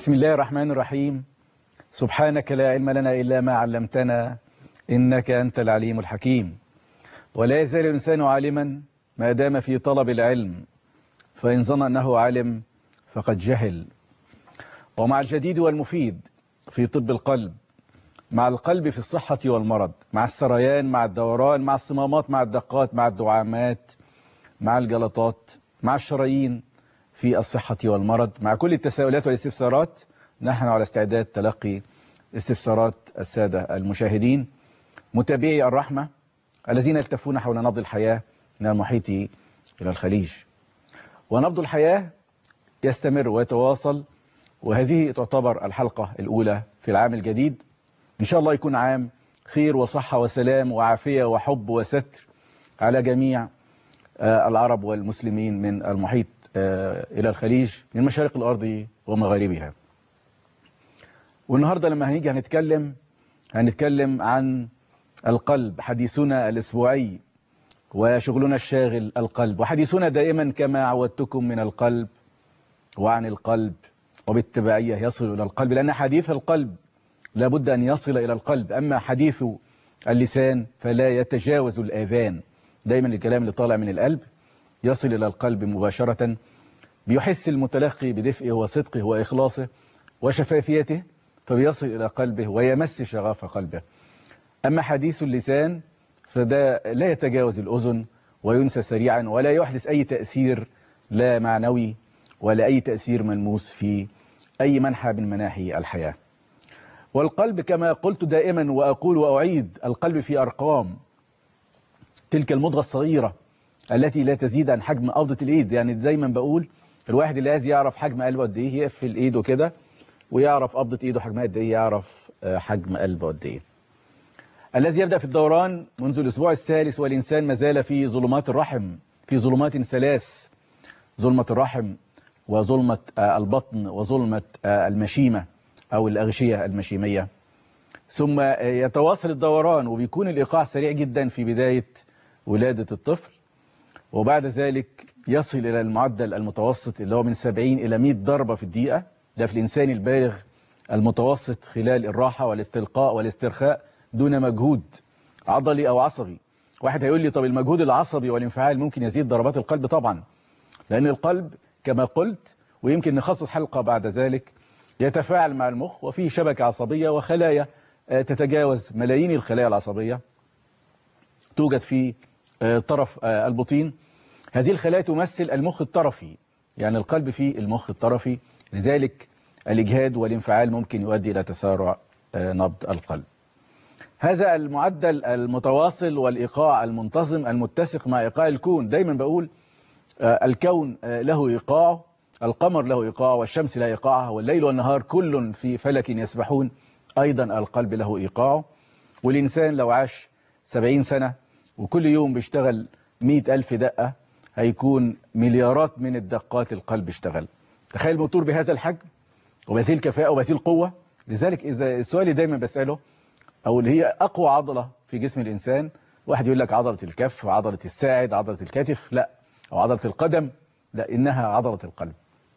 بسم الله الرحمن الرحيم سبحانك لا علم لنا إلا ما علمتنا إنك أنت العليم الحكيم ولا يزال الإنسان عالما ما دام في طلب العلم فإن ظن أنه علم فقد جهل ومع الجديد والمفيد في طب القلب مع القلب في الصحة والمرض مع السريان مع الدوران مع الصمامات مع الدقات مع الدعامات مع الجلطات مع الشرايين في الصحة والمرض مع كل التساؤلات والاستفسارات نحن على استعداد تلقي استفسارات السادة المشاهدين متابعي الرحمة الذين يلتفون حول نبض الحياة من المحيط إلى الخليج ونبض الحياة يستمر ويتواصل وهذه تعتبر الحلقة الأولى في العام الجديد إن شاء الله يكون عام خير وصحة وسلام وعافية وحب وستر على جميع العرب والمسلمين من المحيط إلى الخليج من مشارق الأرض ومغاربها والنهاردة لما هنيجي هنتكلم هنتكلم عن القلب حديثنا الأسبوعي وشغلنا الشاغل القلب وحديثنا دائما كما عودتكم من القلب وعن القلب وبالتبعية يصل إلى القلب لأن حديث القلب لابد أن يصل إلى القلب أما حديث اللسان فلا يتجاوز الآذان دايما الكلام اللي طالع من القلب يصل إلى القلب مباشرة بيحس المتلقي بدفئه وصدقه وإخلاصه وشفافيته فبيصل إلى قلبه ويمس شغاف قلبه أما حديث اللسان فده لا يتجاوز الأذن وينسى سريعا ولا يحدث أي تأثير لا معنوي ولا أي تأثير ملموس في أي منحى من مناحي الحياة والقلب كما قلت دائما وأقول وأعيد القلب في أرقام تلك المضغة الصغيرة التي لا تزيد عن حجم قبضة الإيد يعني دايما بقول الواحد اللي عايز يعرف حجم قلبه قد إيه يقفل إيده كده ويعرف قبضة إيده حجمها قد إيه يعرف حجم قلبه قد إيه الذي يبدأ في الدوران منذ الأسبوع الثالث والإنسان ما زال في ظلمات الرحم في ظلمات ثلاث ظلمة الرحم وظلمة البطن وظلمة المشيمة أو الأغشية المشيمية ثم يتواصل الدوران وبيكون الإيقاع سريع جدا في بداية ولادة الطفل وبعد ذلك يصل إلى المعدل المتوسط اللي هو من 70 إلى 100 ضربة في الدقيقة ده في الإنسان البالغ المتوسط خلال الراحة والاستلقاء والاسترخاء دون مجهود عضلي أو عصبي واحد هيقول لي طب المجهود العصبي والانفعال ممكن يزيد ضربات القلب طبعا لأن القلب كما قلت ويمكن نخصص حلقة بعد ذلك يتفاعل مع المخ وفيه شبكة عصبية وخلايا تتجاوز ملايين الخلايا العصبية توجد في طرف البطين هذه الخلايا تمثل المخ الطرفي يعني القلب فيه المخ الطرفي لذلك الإجهاد والانفعال ممكن يؤدي إلى تسارع نبض القلب هذا المعدل المتواصل والإيقاع المنتظم المتسق مع إيقاع الكون دايما بقول الكون له إيقاعه القمر له إيقاعه والشمس لها إيقاعها والليل والنهار كل في فلك يسبحون أيضا القلب له إيقاعه والإنسان لو عاش 70 سنة وكل يوم بيشتغل 100 ألف دقة هيكون مليارات من الدقات القلب اشتغل تخيل موتور بهذا الحجم وبهذه الكفاءة وبهذه القوة لذلك إذا السؤال اللي دايما بسأله أو اللي هي أقوى عضلة في جسم الإنسان واحد يقول لك عضلة الكف وعضلة الساعد عضلة الكتف لا أو عضلة القدم لا إنها عضلة القلب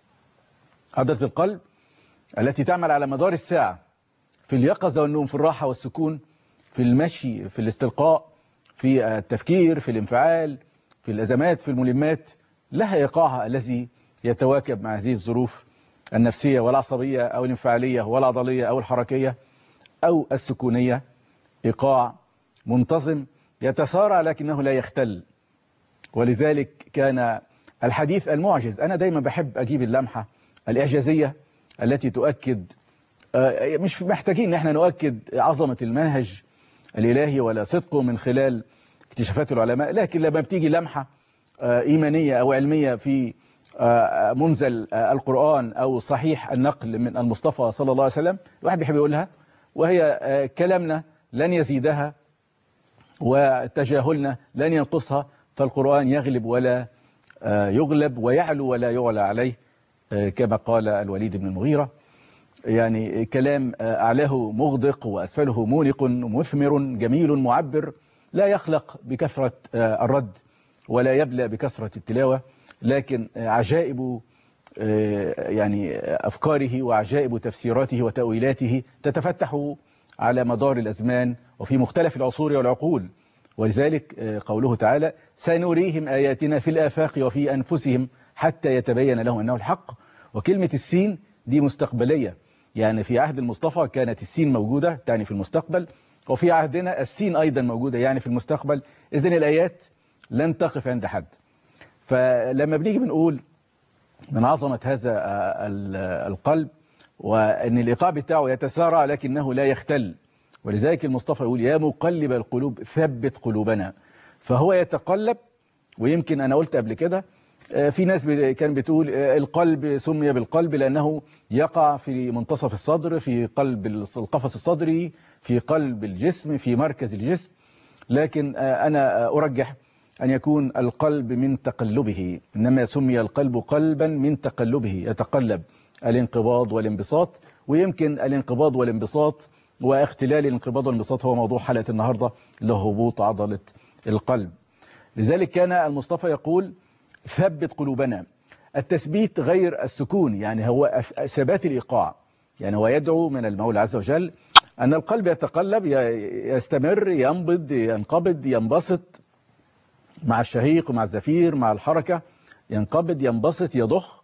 عضلة القلب التي تعمل على مدار الساعة في اليقظة والنوم في الراحة والسكون في المشي في الاستلقاء في التفكير في الانفعال في الأزمات في الملمات لها إيقاعها الذي يتواكب مع هذه الظروف النفسية والعصبية أو الانفعالية والعضلية أو الحركية أو السكونية إيقاع منتظم يتسارع لكنه لا يختل ولذلك كان الحديث المعجز أنا دايما بحب أجيب اللمحة الإعجازية التي تؤكد مش محتاجين ان احنا نؤكد عظمة المنهج الإلهي ولا صدقه من خلال اكتشافات العلماء لكن لما بتيجي لمحة إيمانية أو علمية في منزل القرآن أو صحيح النقل من المصطفى صلى الله عليه وسلم الواحد بيحب يقولها وهي كلامنا لن يزيدها وتجاهلنا لن ينقصها فالقرآن يغلب ولا يغلب ويعلو ولا يعلى عليه كما قال الوليد بن المغيرة يعني كلام أعلاه مغدق وأسفله مونق مثمر جميل معبر لا يخلق بكثرة الرد ولا يبلى بكثرة التلاوة لكن عجائب يعني أفكاره وعجائب تفسيراته وتأويلاته تتفتح على مدار الأزمان وفي مختلف العصور والعقول ولذلك قوله تعالى سنريهم آياتنا في الآفاق وفي أنفسهم حتى يتبين لهم أنه الحق وكلمة السين دي مستقبلية يعني في عهد المصطفى كانت السين موجودة تعني في المستقبل وفي عهدنا السين أيضا موجودة يعني في المستقبل إذن الآيات لن تقف عند حد فلما بنيجي بنقول من عظمة هذا القلب وأن الإيقاع بتاعه يتسارع لكنه لا يختل ولذلك المصطفى يقول يا مقلب القلوب ثبت قلوبنا فهو يتقلب ويمكن أنا قلت قبل كده في ناس كان بتقول القلب سمي بالقلب لأنه يقع في منتصف الصدر في قلب القفص الصدري في قلب الجسم في مركز الجسم لكن أنا أرجح أن يكون القلب من تقلبه إنما سمي القلب قلبا من تقلبه يتقلب الانقباض والانبساط ويمكن الانقباض والانبساط واختلال الانقباض والانبساط هو موضوع حلقة النهاردة اللي هو هبوط عضلة القلب لذلك كان المصطفى يقول ثبت قلوبنا التثبيت غير السكون يعني هو ثبات الإيقاع يعني هو يدعو من المولى عز وجل أن القلب يتقلب يستمر ينبض ينقبض ينبسط مع الشهيق ومع الزفير مع الحركة ينقبض ينبسط يضخ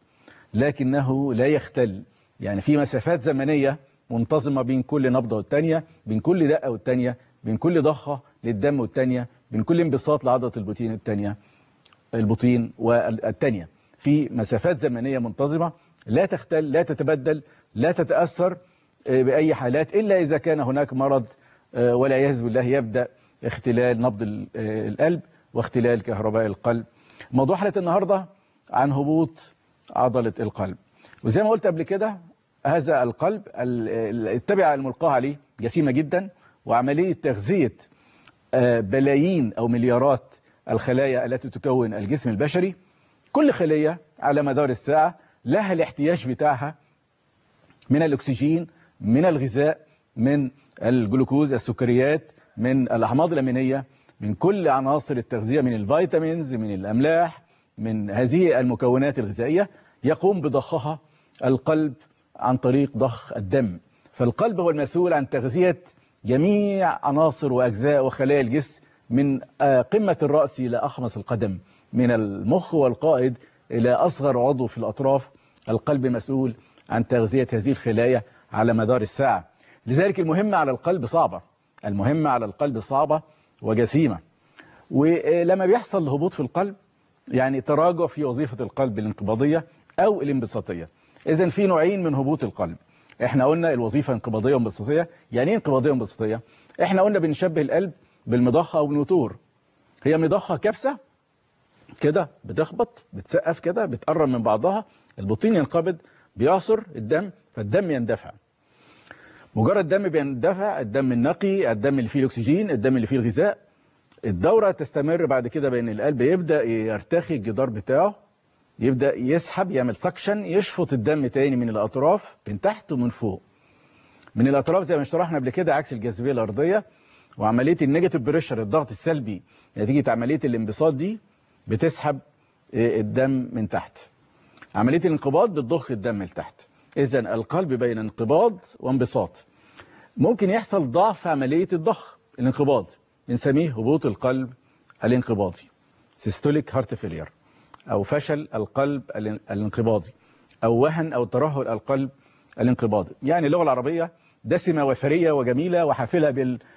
لكنه لا يختل يعني في مسافات زمنية منتظمة بين كل نبضة والتانية بين كل دقة والتانية بين كل ضخة للدم والتانية بين كل انبساط لعضلة البطين التانية البطين والتانية في مسافات زمنية منتظمة لا تختل لا تتبدل لا تتأثر بأي حالات إلا إذا كان هناك مرض والعياذ بالله يبدأ اختلال نبض القلب واختلال كهرباء القلب موضوع حلقة النهاردة عن هبوط عضلة القلب وزي ما قلت قبل كده هذا القلب التبعة الملقاة عليه جسيمة جدا وعملية تغذية بلايين أو مليارات الخلايا التي تكون الجسم البشري كل خلية على مدار الساعة لها الاحتياج بتاعها من الأكسجين من الغذاء من الجلوكوز السكريات من الأحماض الأمينية من كل عناصر التغذية من الفيتامينز من الأملاح من هذه المكونات الغذائية يقوم بضخها القلب عن طريق ضخ الدم فالقلب هو المسؤول عن تغذية جميع عناصر وأجزاء وخلايا الجسم من قمة الرأس إلى أخمص القدم من المخ والقائد إلى أصغر عضو في الأطراف القلب مسؤول عن تغذية هذه الخلايا على مدار الساعة لذلك المهمة على القلب صعبة المهمة على القلب صعبة وجسيمة ولما بيحصل هبوط في القلب يعني تراجع في وظيفة القلب الانقباضية أو الانبساطية إذا في نوعين من هبوط القلب احنا قلنا الوظيفة انقباضية وانبساطية يعني ايه انقباضية وانبساطية احنا قلنا بنشبه القلب بالمضخة أو بالموتور هي مضخة كبسة كده بتخبط بتسقف كده بتقرب من بعضها البطين ينقبض بيعصر الدم فالدم يندفع مجرد الدم بيندفع الدم النقي الدم اللي فيه الاكسجين الدم اللي فيه الغذاء الدورة تستمر بعد كده بين القلب يبدأ يرتخي الجدار بتاعه يبدأ يسحب يعمل سكشن يشفط الدم تاني من الأطراف من تحت ومن فوق من الأطراف زي ما شرحنا قبل كده عكس الجاذبية الأرضية وعملية النيجاتيف بريشر الضغط السلبي نتيجة عملية الانبساط دي بتسحب الدم من تحت عملية الانقباض بتضخ الدم لتحت إذا القلب بين انقباض وانبساط ممكن يحصل ضعف في عملية الضخ الانقباض بنسميه هبوط القلب الانقباضي سيستوليك هارت فيلير أو فشل القلب الانقباضي أو وهن أو ترهل القلب الانقباضي يعني اللغة العربية دسمة وثرية وجميلة وحافلة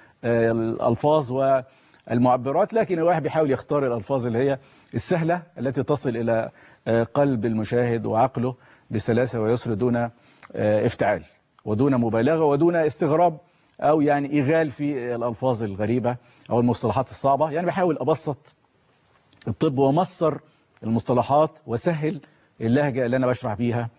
بالألفاظ والمعبرات لكن الواحد بيحاول يختار الألفاظ اللي هي السهلة التي تصل إلى قلب المشاهد وعقله بسلاسة ويسر دون افتعال ودون مبالغة ودون استغراب أو يعني إغال في الألفاظ الغريبة أو المصطلحات الصعبة يعني بحاول أبسط الطب ومصر المصطلحات وسهل اللهجة اللي أنا بشرح بيها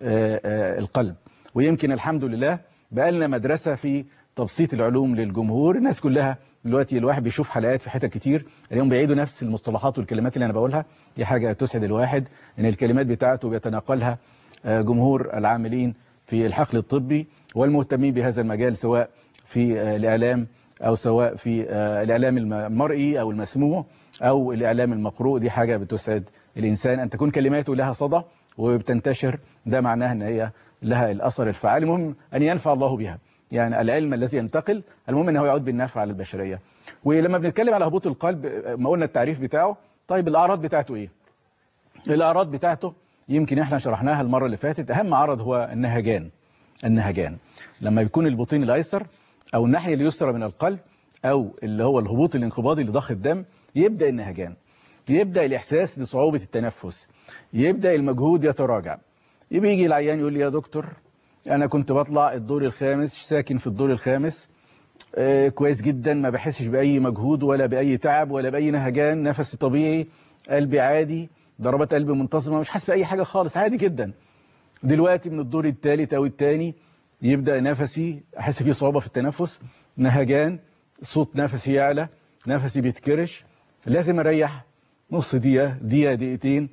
القلب ويمكن الحمد لله بقى لنا مدرسة في تبسيط العلوم للجمهور الناس كلها دلوقتي الواحد بيشوف حلقات في حتت كتير اليوم بيعيدوا نفس المصطلحات والكلمات اللي أنا بقولها دي حاجة تسعد الواحد إن الكلمات بتاعته بيتناقلها جمهور العاملين في الحقل الطبي والمهتمين بهذا المجال سواء في الإعلام أو سواء في الإعلام المرئي أو المسموع أو الإعلام المقروء دي حاجة بتسعد الإنسان أن تكون كلماته لها صدى وبتنتشر ده معناه ان هي لها الاثر الفعال المهم ان ينفع الله بها يعني العلم الذي ينتقل المهم انه يعود بالنفع على البشريه ولما بنتكلم على هبوط القلب ما قلنا التعريف بتاعه طيب الاعراض بتاعته ايه الاعراض بتاعته يمكن احنا شرحناها المره اللي فاتت اهم عرض هو النهجان النهجان لما يكون البطين الايسر او الناحيه اليسرى من القلب او اللي هو الهبوط الانقباضي لضخ الدم يبدا النهجان يبدا الاحساس بصعوبه التنفس يبدا المجهود يتراجع يبقى يجي العيان يقول لي يا دكتور انا كنت بطلع الدور الخامس ساكن في الدور الخامس آه كويس جدا ما بحسش باي مجهود ولا باي تعب ولا باي نهجان نفسي طبيعي قلبي عادي ضربات قلبي منتظمه مش حاسس باي حاجه خالص عادي جدا دلوقتي من الدور الثالث او الثاني يبدا نفسي احس فيه صعوبه في التنفس نهجان صوت نفسي يعلى نفسي بيتكرش لازم اريح نص دقيقه دقيقه دقيقتين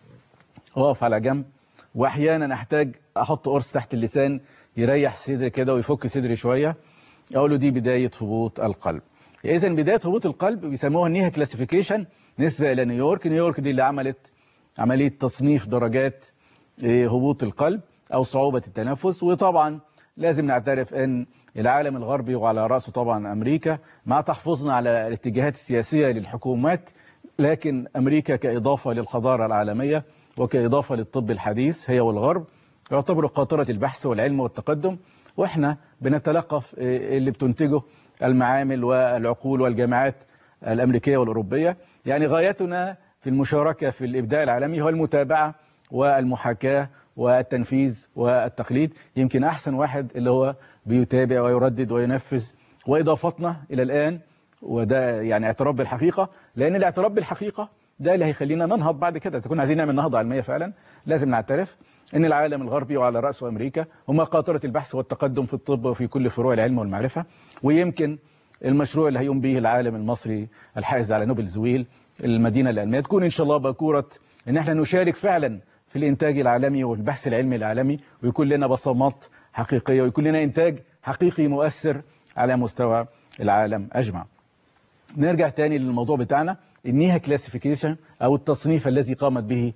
واقف على جنب واحيانا احتاج احط قرص تحت اللسان يريح صدري كده ويفك صدري شويه اقول له دي بدايه هبوط القلب اذا بدايه هبوط القلب بيسموها النيها كلاسيفيكيشن نسبه الى نيويورك نيويورك دي اللي عملت عمليه تصنيف درجات هبوط القلب او صعوبه التنفس وطبعا لازم نعترف ان العالم الغربي وعلى راسه طبعا امريكا مع تحفظنا على الاتجاهات السياسيه للحكومات لكن امريكا كاضافه للحضاره العالميه وكاضافه للطب الحديث هي والغرب يعتبروا قاطره البحث والعلم والتقدم واحنا بنتلقى اللي بتنتجه المعامل والعقول والجامعات الامريكيه والاوروبيه يعني غايتنا في المشاركه في الابداع العالمي هو المتابعه والمحاكاه والتنفيذ والتقليد يمكن احسن واحد اللي هو بيتابع ويردد وينفذ واضافتنا الى الان وده يعني اعتراف بالحقيقه لان الاعتراف بالحقيقه ده اللي هيخلينا ننهض بعد كده اذا كنا عايزين نعمل نهضه علميه فعلا لازم نعترف ان العالم الغربي وعلى راسه امريكا هم قاطره البحث والتقدم في الطب وفي كل فروع العلم والمعرفه ويمكن المشروع اللي هيقوم به العالم المصري الحائز على نوبل زويل المدينه العلميه تكون ان شاء الله باكوره ان احنا نشارك فعلا في الانتاج العالمي والبحث العلمي العالمي ويكون لنا بصمات حقيقيه ويكون لنا انتاج حقيقي مؤثر على مستوى العالم اجمع. نرجع تاني للموضوع بتاعنا النيها كلاسيفيكيشن او التصنيف الذي قامت به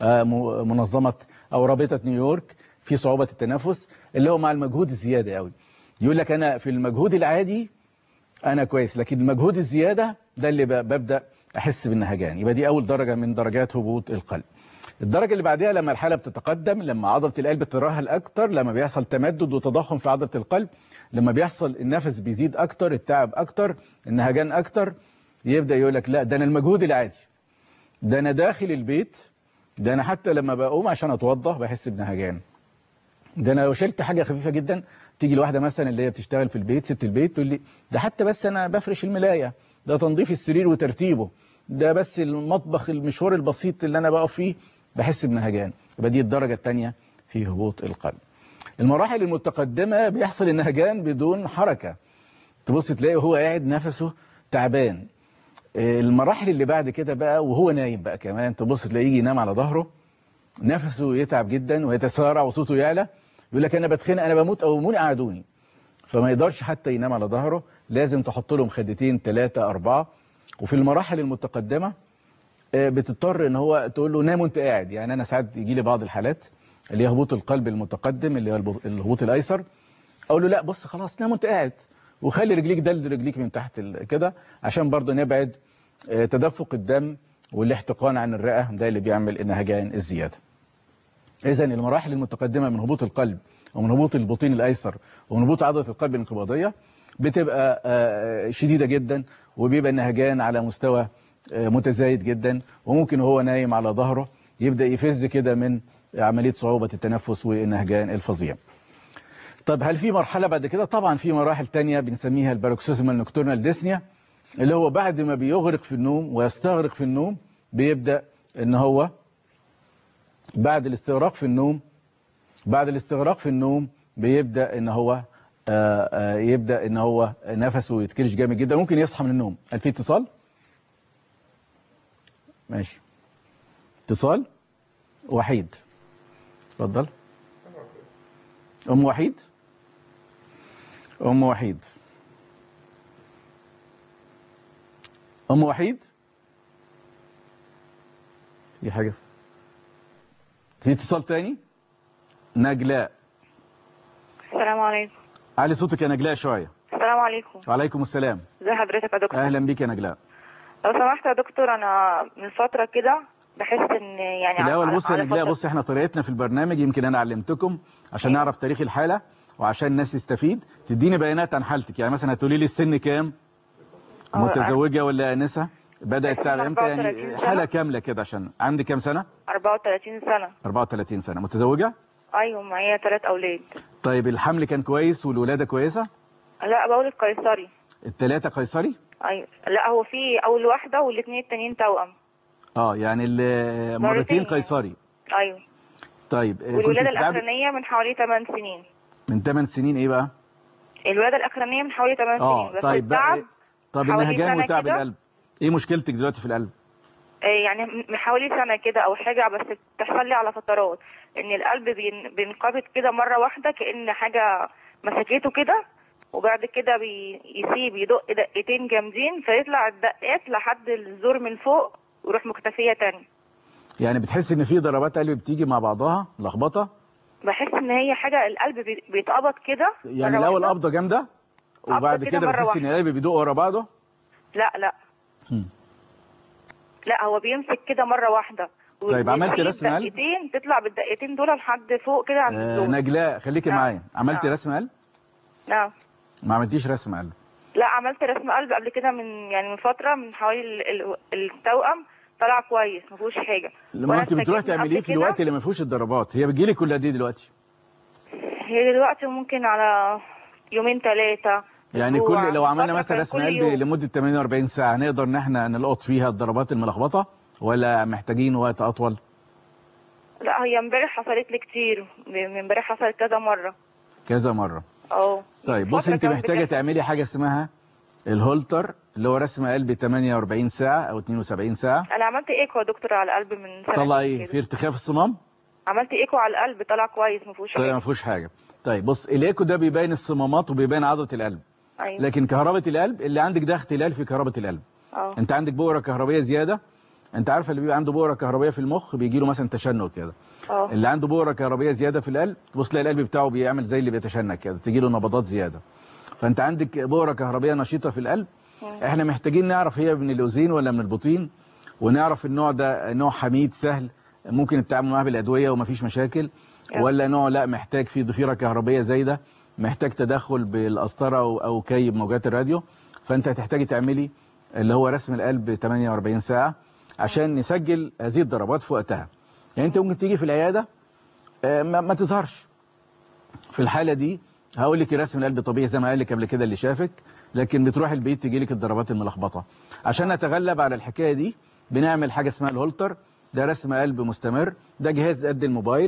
منظمه او رابطه نيويورك في صعوبه التنفس اللي هو مع المجهود الزياده قوي. يقول لك انا في المجهود العادي انا كويس لكن المجهود الزياده ده اللي ببدا احس بالنهجان يبقى دي اول درجه من درجات هبوط القلب. الدرجة اللي بعدها لما الحالة بتتقدم لما عضلة القلب تترهل أكتر لما بيحصل تمدد وتضخم في عضلة القلب لما بيحصل النفس بيزيد أكتر التعب أكتر النهجان أكتر يبدأ يقول لك لا ده أنا المجهود العادي ده أنا داخل البيت ده أنا حتى لما بقوم عشان أتوضى بحس بنهجان ده أنا لو شلت حاجة خفيفة جدا تيجي الواحدة مثلا اللي هي بتشتغل في البيت ست البيت تقول لي ده حتى بس أنا بفرش الملاية ده تنظيف السرير وترتيبه ده بس المطبخ المشوار البسيط اللي أنا بقف فيه بحس بنهجان يبقى دي الدرجة الثانية في هبوط القلب المراحل المتقدمة بيحصل النهجان بدون حركة تبص تلاقي وهو قاعد نفسه تعبان المراحل اللي بعد كده بقى وهو نايم بقى كمان تبص تلاقيه يجي ينام على ظهره نفسه يتعب جدا ويتسارع وصوته يعلى يقول لك انا بتخنق انا بموت او مون قعدوني فما يقدرش حتى ينام على ظهره لازم تحط له مخدتين ثلاثة أربعة وفي المراحل المتقدمة بتضطر ان هو تقول له نام وانت قاعد يعني انا ساعات يجي لي بعض الحالات اللي هي هبوط القلب المتقدم اللي هو الهبوط الايسر اقول له لا بص خلاص نام وانت قاعد وخلي رجليك دل رجليك من تحت كده عشان برضه نبعد تدفق الدم والاحتقان عن الرئه ده اللي بيعمل النهجان الزياده اذا المراحل المتقدمه من هبوط القلب ومن هبوط البطين الايسر ومن هبوط عضله القلب الانقباضيه بتبقى شديده جدا وبيبقى النهجان على مستوى متزايد جدا وممكن هو نايم على ظهره يبدأ يفز كده من عملية صعوبة التنفس والنهجان الفظيع طب هل في مرحلة بعد كده طبعا في مراحل تانية بنسميها الباروكسيزمال نوكتورنال ديسنيا اللي هو بعد ما بيغرق في النوم ويستغرق في النوم بيبدأ ان هو بعد الاستغراق في النوم بعد الاستغراق في النوم بيبدأ ان هو آآ آآ يبدأ ان هو نفسه يتكرش جامد جدا ممكن يصحى من النوم هل في اتصال؟ ماشي اتصال وحيد اتفضل ام وحيد ام وحيد ام وحيد في حاجه في اتصال تاني نجلاء السلام عليكم علي صوتك يا نجلاء شويه السلام عليكم وعليكم السلام ازي حضرتك يا دكتور اهلا بيك يا نجلاء لو سمحت يا دكتور انا من فتره كده بحس ان يعني الاول على- بص يا على نجلاء فترة- بص احنا طريقتنا في البرنامج يمكن انا علمتكم عشان أيوة. نعرف تاريخ الحاله وعشان الناس تستفيد تديني بيانات عن حالتك يعني مثلا هتقولي لي السن كام اه، متزوجه ولا انسه بدات السن تعب امتى 34 يعني سنة. حاله كامله كده عشان عندي كام سنه 34 سنه 34 سنه متزوجه ايوه معايا ثلاث اولاد طيب الحمل كان كويس والولاده كويسه لا بقول القيصري الثلاثه قيصري ايوه لا هو في اول واحده والاثنين التانيين توأم اه يعني ال- مرتين مرتين يعني. قيصري ايوه طيب آه، كنت والولاده بتتعبي الاخرانيه من حوالي 8 سنين من 8 سنين ايه بقى الولاده الاخرانيه من حوالي 8 سنين اه بس طيب التعب بقى طب حوالي النهجان سنة وتعب كده. القلب ايه مشكلتك دلوقتي في القلب آه، يعني من حوالي سنة كده أو حاجة بس بتحصل لي على فترات إن القلب بين- بينقبض كده مرة واحدة كأن حاجة مسكته كده وبعد كده بيسيب يدق دقتين جامدين فيطلع الدقات لحد الزور من فوق ويروح مختفية تاني يعني بتحس ان في ضربات قلب بتيجي مع بعضها لخبطه بحس إن هي حاجة القلب بي- بيتقبض كده يعني مرة الاول واحدة. قبضه جامده وبعد كده كده مرة بتحس ان واحدة. القلب بيدق ورا بعضه لا لا مم. لا هو بيمسك كده مرة واحدة طيب، عملت ويسيب رسم قلب؟ دقتين تطلع بالدقتين دول لحد فوق كده عند آه الزور نجلاء خليكي نعم. معايا عملتي نعم. رسم قلب نعم ما عملتيش رسم قلب لا عملت رسم قلب قبل كده من يعني من فتره من حوالي ال- ال- التوأم طلع كويس ما فيهوش حاجه لما وأنا انت بتروحي استجبت تعمليه قبل في كده. الوقت اللي ما فيهوش الضربات هي بتجيلك كل قد ايه دلوقتي هي دلوقتي ممكن على يومين ثلاثه يعني كل لو عملنا مثلا رسم قلب يوم. لمده 48 ساعه نقدر ان احنا نلقط فيها الضربات الملخبطه ولا محتاجين وقت اطول لا هي امبارح حصلت لي كتير من امبارح حصلت كذا مره كذا مره اه طيب من بص فترة انت كمان محتاجه بكذا. تعملي حاجه اسمها الهولتر اللي هو رسم قلب 48 ساعه او 72 ساعه انا عملت ايكو يا دكتور على القلب من سنه طلع ايه في ارتخاء في الصمام عملت ايكو على القلب طلع كويس ما فيهوش طلع ما حاجه فيهوش حاجه طيب بص الايكو ده بيبين الصمامات وبيبين عضله القلب ايوه لكن كهرباء القلب اللي عندك ده اختلال في كهرباء القلب اه انت عندك بؤره كهربيه زياده انت عارفه اللي بيبقى عنده بؤره كهربيه في المخ بيجي له مثلا تشنج كده اه اللي عنده بؤره كهربيه زياده في القلب تبص تلاقي القلب بتاعه بيعمل زي اللي بيتشنج كده تيجي له نبضات زياده فانت عندك بؤره كهربيه نشيطه في القلب احنا محتاجين نعرف هي من الاذين ولا من البطين ونعرف النوع ده نوع حميد سهل ممكن التعامل معاه بالادويه ومفيش مشاكل أيوة. ولا نوع لا محتاج فيه ضفيره كهربيه زايده محتاج تدخل بالقسطره او او كي بموجات الراديو فانت هتحتاجي تعملي اللي هو رسم القلب 48 ساعه عشان نسجل هذه الضربات في وقتها يعني انت ممكن تيجي في العياده آه، ما, ما تظهرش في الحاله دي هقول لك رسم القلب طبيعي زي ما قال لك قبل كده اللي شافك لكن بتروح البيت تيجي لك الضربات الملخبطه عشان نتغلب على الحكايه دي بنعمل حاجه اسمها الهولتر ده رسم قلب مستمر ده جهاز قد الموبايل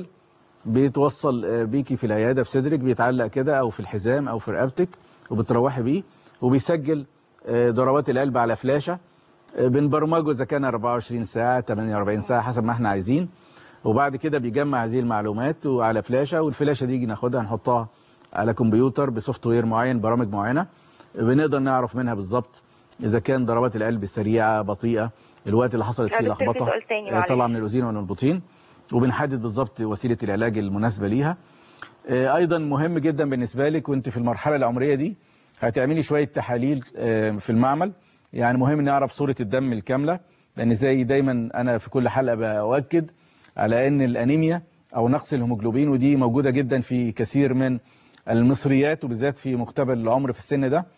بيتوصل آه، بيكي في العياده في صدرك بيتعلق كده او في الحزام او في رقبتك وبتروحي بيه وبيسجل آه، ضربات القلب على فلاشه آه، بنبرمجه اذا كان 24 ساعه 48 ساعه حسب ما احنا عايزين وبعد كده بيجمع هذه المعلومات وعلى فلاشه والفلاشه دي يجي ناخدها نحطها على كمبيوتر بسوفت وير معين برامج معينه بنقدر نعرف منها بالظبط اذا كان ضربات القلب سريعه بطيئه الوقت اللي حصلت لا، فيه دكتور، في لخبطه سؤال تاني، آه، معلش. طالعه من الاذين ولا من البطين وبنحدد بالظبط وسيله العلاج المناسبه ليها آه، ايضا مهم جدا بالنسبه لك وانت في المرحله العمريه دي هتعملي شويه تحاليل آه، في المعمل يعني مهم نعرف صوره الدم الكامله لان زي دايما انا في كل حلقه باؤكد على ان الانيميا او نقص الهيموجلوبين ودي موجوده جدا في كثير من المصريات وبالذات في مقتبل العمر في السن ده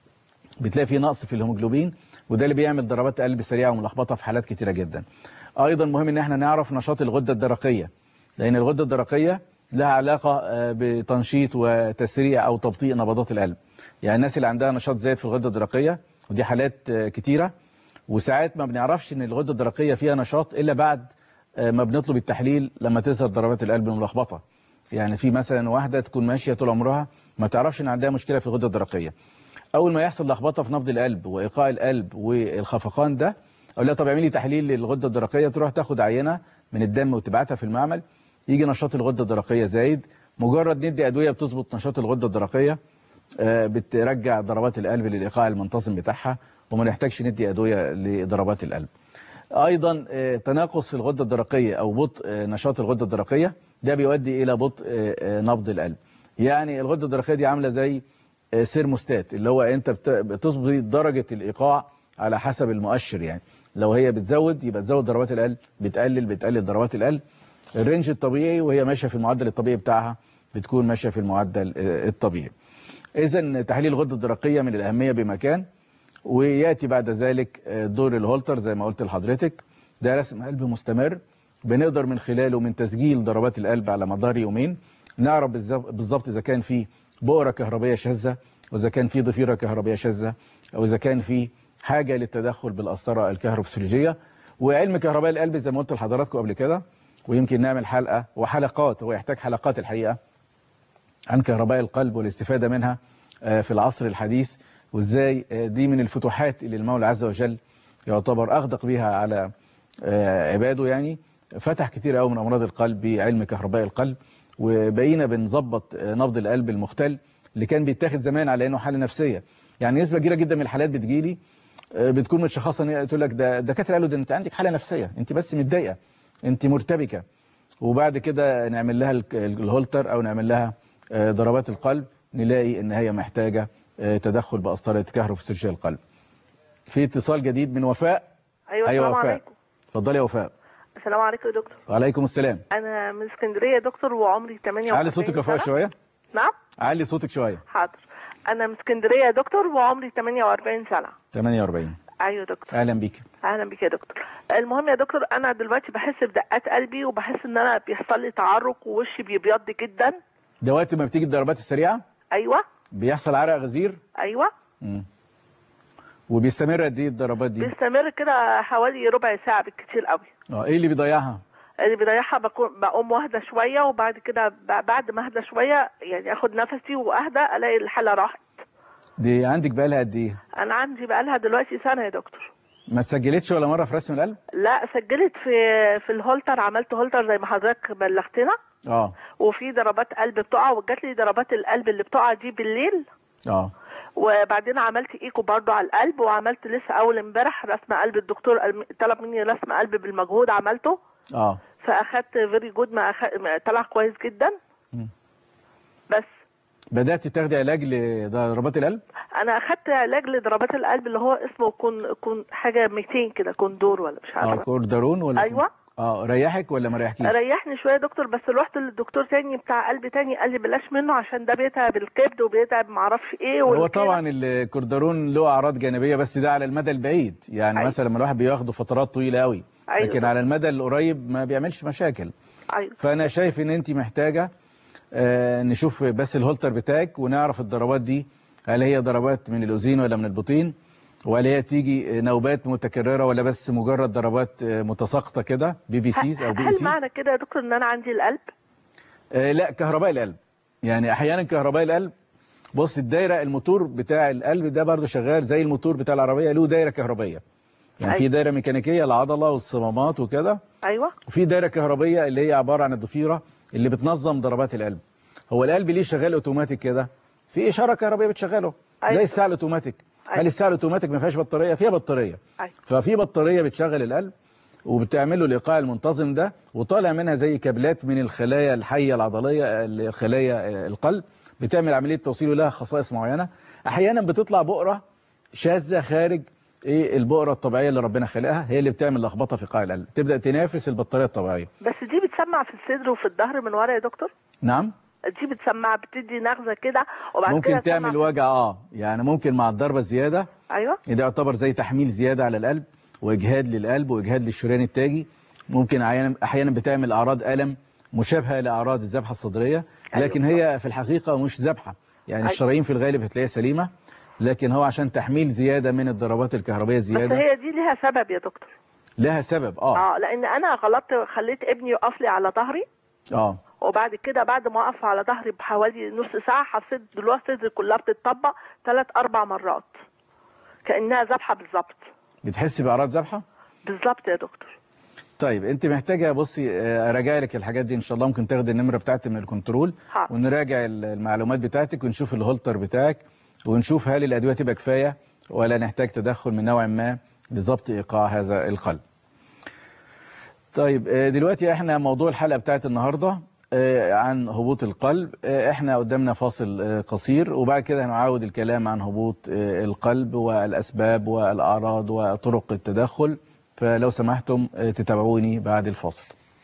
بتلاقي في نقص في الهيموجلوبين وده اللي بيعمل ضربات قلب سريعه وملخبطه في حالات كتيره جدا ايضا مهم ان احنا نعرف نشاط الغده الدرقيه لان الغده الدرقيه لها علاقه آه، بتنشيط وتسريع او تبطيء نبضات القلب يعني الناس اللي عندها نشاط زايد في الغده الدرقيه ودي حالات آه، كتيره وساعات ما بنعرفش ان الغده الدرقيه فيها نشاط الا بعد آه، ما بنطلب التحليل لما تظهر ضربات القلب الملخبطه يعني في مثلا واحده تكون ماشيه طول عمرها ما تعرفش ان عندها مشكله في الغده الدرقيه اول ما يحصل لخبطه في نبض القلب وايقاع القلب والخفقان ده اقول لها طب اعملي تحليل للغده الدرقيه تروح تاخد عينه من الدم وتبعتها في المعمل يجي نشاط الغده الدرقيه زايد مجرد ندي ادويه بتظبط نشاط الغده الدرقيه آه، بترجع ضربات القلب للايقاع المنتظم بتاعها وما نحتاجش ندي ادويه لضربات القلب ايضا آه، تناقص في الغده الدرقيه او بطء آه، نشاط الغده الدرقيه ده بيؤدي الى بطء آه، آه، نبض القلب يعني الغده الدرقيه دي عامله زي آه، سيرموستات اللي هو انت بت- بتظبط درجه الايقاع على حسب المؤشر يعني لو هي بتزود يبقى تزود ضربات القلب بتقلل بتقلل ضربات القلب الرينج الطبيعي وهي ماشيه في المعدل الطبيعي بتاعها بتكون ماشيه في المعدل آه، الطبيعي اذا تحليل الغده الدرقيه من الاهميه بمكان وياتي بعد ذلك آه، دور الهولتر زي ما قلت لحضرتك ده رسم قلب مستمر بنقدر من خلاله من تسجيل ضربات القلب على مدار يومين نعرف بالظبط بالظبط اذا كان في بؤره كهربيه شاذه واذا كان في ضفيره كهربيه شاذه او اذا كان في حاجه للتدخل بالقسطره الكهروفسيولوجيه وعلم كهرباء القلب زي ما قلت لحضراتكم قبل كده ويمكن نعمل حلقه وحلقات هو يحتاج حلقات الحقيقه عن كهرباء القلب والاستفادة منها آه، في العصر الحديث وازاي آه، دي من الفتوحات اللي المولى عز وجل يعتبر أغدق بها على آه، عباده يعني فتح كتير قوي من أمراض القلب بعلم كهرباء القلب وبقينا بنظبط آه، نبض القلب المختل اللي كان بيتاخد زمان على انه حاله نفسيه يعني نسبه كبيره جدا من الحالات بتجيلي آه، بتكون متشخصه ان هي تقول لك ده الدكاتره قالوا ده انت عندك حاله نفسيه انت بس متضايقه انت مرتبكه وبعد كده نعمل لها الك- الهولتر او نعمل لها آه، ضربات القلب نلاقي ان هي محتاجه آه، تدخل بقسطره كهروفسيولوجيا القلب. في اتصال جديد من وفاء ايوه, ايوه السلام وفاء عليكم اتفضلي يا وفاء السلام عليكم يا دكتور وعليكم السلام انا من اسكندريه يا دكتور وعمري 48 علي صوتك يا وفاء سنة. شويه نعم علي صوتك شويه حاضر انا من اسكندريه يا دكتور وعمري 48 سنه 48 ايوه يا دكتور اهلا بيك اهلا بك يا دكتور المهم يا دكتور انا دلوقتي بحس بدقات قلبي وبحس ان انا بيحصل لي تعرق ووشي بيبيض جدا ده وقت ما بتيجي الضربات السريعه ايوه بيحصل عرق غزير ايوه مم. وبيستمر قد ايه الضربات دي بيستمر كده حوالي ربع ساعه بالكتير قوي اه ايه اللي بيضيعها اللي بيريحها بكون بقوم واهدى شويه وبعد كده ب- بعد ما اهدى شويه يعني اخد نفسي واهدى الاقي الحاله راحت دي عندك بقالها قد ايه انا عندي بقالها دلوقتي سنه يا دكتور ما سجلتش ولا مره في رسم القلب لا سجلت في في الهولتر عملت هولتر زي ما حضرتك بلغتنا اه وفي ضربات قلب بتقع وجات لي ضربات القلب اللي بتقع دي بالليل اه وبعدين عملت ايكو برضو على القلب وعملت لسه اول امبارح رسم قلب الدكتور قال- طلب مني رسم قلب بالمجهود عملته اه فاخدت فيري جود ما أخ... ما طلع كويس جدا مم. بس بدات تاخدي علاج لضربات القلب انا اخدت علاج لضربات القلب اللي هو اسمه كون كون حاجه 200 كده كوندور ولا مش اه عارفه كوردارون ولا ايوه اه ريحك ولا ما ريحكيش ريحني شويه يا دكتور بس رحت للدكتور تاني بتاع قلب تاني قال لي بلاش منه عشان ده بيتعب الكبد وبيتعب معرفش ايه هو والكلى. طبعا الكوردارون له اعراض جانبيه بس ده على المدى البعيد يعني أيوة. مثلا لما الواحد بياخده فترات طويله قوي أيوة. لكن على المدى القريب ما بيعملش مشاكل ايوه فانا شايف ان انت محتاجه آه نشوف بس الهولتر بتاعك ونعرف الضربات دي هل هي ضربات من الاذين ولا من البطين ولا هي تيجي نوبات متكرره ولا بس مجرد ضربات آه، متساقطه كده بي بي سيز او بي هل سيز معنى كده يا دكتور ان انا عندي القلب آه، لا كهرباء القلب يعني احيانا كهرباء القلب بص الدايره الموتور بتاع القلب ده برضه شغال زي الموتور بتاع العربيه له دايره كهربيه يعني في أيوة. دايره ميكانيكيه العضله والصمامات وكده ايوه وفي دايره كهربيه اللي هي عباره عن الضفيره اللي بتنظم ضربات القلب هو القلب ليه شغال اوتوماتيك كده في اشاره كهربيه بتشغله أيوة. زي الساعه الاوتوماتيك أيوة. هل الساعه الاوتوماتيك ما فيهاش بطاريه فيها بطاريه ايوه ففي بطاريه بتشغل القلب وبتعمل له الايقاع المنتظم ده وطالع منها زي كابلات من الخلايا الحيه العضليه خلايا القلب بتعمل عمليه توصيل لها خصائص معينه احيانا بتطلع بؤره شاذه خارج ايه البؤره الطبيعيه اللي ربنا خلقها هي اللي بتعمل لخبطه في قاع القلب تبدا تنافس البطاريه الطبيعيه بس دي بتسمع في الصدر وفي الظهر من ورا يا دكتور نعم دي بتسمع بتدي نغزه كده وبعد كده ممكن تسمع تعمل في- وجع اه يعني ممكن مع الضربه الزياده ايوه ده يعتبر زي تحميل زياده على القلب واجهاد للقلب واجهاد للشريان التاجي ممكن احيانا احيانا بتعمل اعراض الم مشابهه لاعراض الذبحه الصدريه لكن هي في الحقيقه مش ذبحه يعني أيوة. الشرايين في الغالب هتلاقيها سليمه لكن هو عشان تحميل زياده من الضربات الكهربائيه بس الزياده هي دي ليها سبب يا دكتور لها سبب اه اه لان انا غلطت خليت ابني يقف لي على ظهري اه وبعد كده بعد ما اقف على ظهري بحوالي نص ساعه حسيت دلوقتي صدري كلها بتتطبق ثلاث اربع مرات كانها ذبحه بالظبط بتحسي باعراض ذبحه بالظبط يا دكتور طيب انت محتاجه بصي آه، اراجع لك الحاجات دي ان شاء الله ممكن تاخدي النمره بتاعتي من الكنترول حاضر. ونراجع ال- المعلومات بتاعتك ونشوف الهولتر بتاعك ونشوف هل الادويه تبقى كفايه ولا نحتاج تدخل من نوع ما لضبط ايقاع هذا القلب طيب آه، دلوقتي احنا موضوع الحلقة بتاعت النهاردة آه، عن هبوط القلب آه، احنا قدامنا فاصل آه، قصير وبعد كده هنعاود الكلام عن هبوط آه، القلب والأسباب والأعراض وطرق التدخل فلو سمحتم آه، تتابعوني بعد الفاصل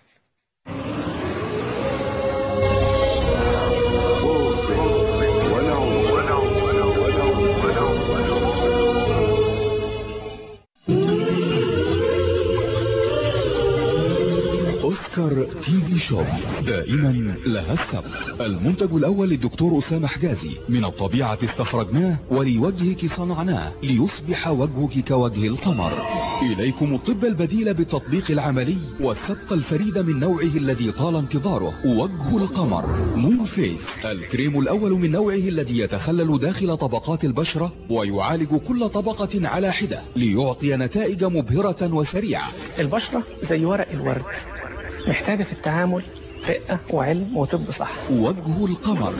أوسكار تي في شوب دائما لها السبق المنتج الأول للدكتور أسامة حجازي من الطبيعة استخرجناه ولوجهك صنعناه ليصبح وجهك كوجه القمر إليكم الطب البديل بالتطبيق العملي والسبق الفريد من نوعه الذي طال انتظاره وجه القمر مون فيس الكريم الأول من نوعه الذي يتخلل داخل طبقات البشرة ويعالج كل طبقة على حدة ليعطي نتائج مبهرة وسريعة البشرة زي ورق الورد محتاجة في التعامل رقة وعلم وطب صح وجه القمر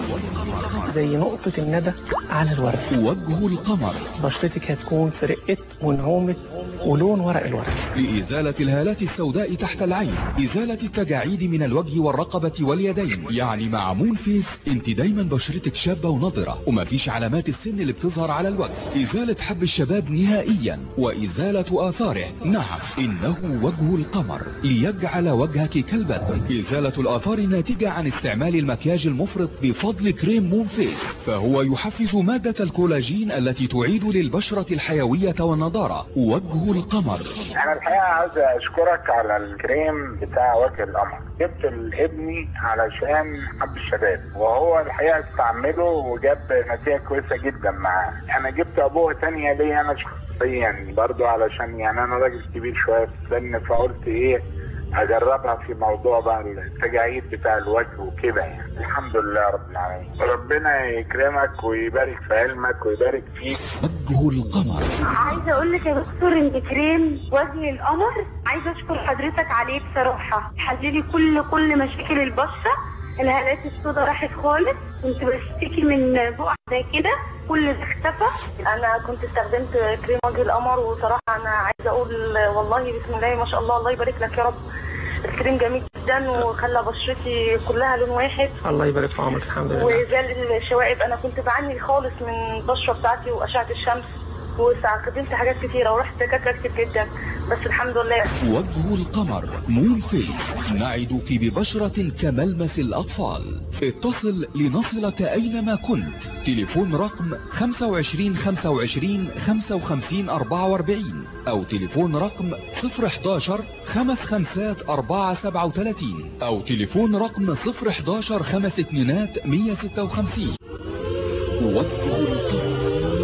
زي نقطة الندى على الورد وجه القمر بشرتك هتكون في رقة ونعومة ولون ورق الورد لإزالة الهالات السوداء تحت العين إزالة التجاعيد من الوجه والرقبة واليدين يعني مع مون فيس انت دايما بشرتك شابة ونضرة ومفيش علامات السن اللي بتظهر على الوجه إزالة حب الشباب نهائيا وإزالة آثاره نعم إنه وجه القمر ليجعل وجهك كالبدر إزالة الآثار الناتجة عن استعمال المكياج المفرط بفضل كريم مون فيس فهو يحفز مادة الكولاجين التي تعيد للبشرة الحيوية والنضارة وجه القمر انا الحقيقه عايز اشكرك على الكريم بتاع وجه القمر جبت لابني علشان حب الشباب وهو الحقيقه استعمله وجاب نتيجه كويسه جدا معاه انا جبت ابوه تانية ليا انا شخصيا برضو علشان يعني انا راجل كبير شويه في السن فقلت ايه اجربها في موضوع بقى التجاعيد بتاع الوجه وكده يعني الحمد لله رب العالمين ربنا يكرمك ويبارك في علمك ويبارك فيك وجه القمر عايزه اقول لك يا دكتور انت كريم وجه القمر عايزه اشكر حضرتك عليه بصراحه حللي كل كل مشاكل البشره الهالات السوداء راحت خالص كنت بشتكي من بقع زي كده كل ده اختفى انا كنت استخدمت كريم وجه القمر وصراحه انا عايزه اقول والله بسم الله ما شاء الله الله يبارك لك يا رب الكريم جميل جدا وخلى بشرتي كلها لون واحد الله يبارك في عمرك الحمد لله وزال الشوائب انا كنت بعاني خالص من البشره بتاعتي واشعه الشمس واستخدمت حاجات كتيره ورحت دكاتره كتير جدا بس الحمد لله وجه القمر مون فيس نعدك ببشرة كملمس الأطفال اتصل لنصلك أينما كنت تليفون رقم 25 25 55 44 أو تليفون رقم 011 خمس خمسات 4 37 أو تليفون رقم 011 خمس اتنينات 156 وجه القمر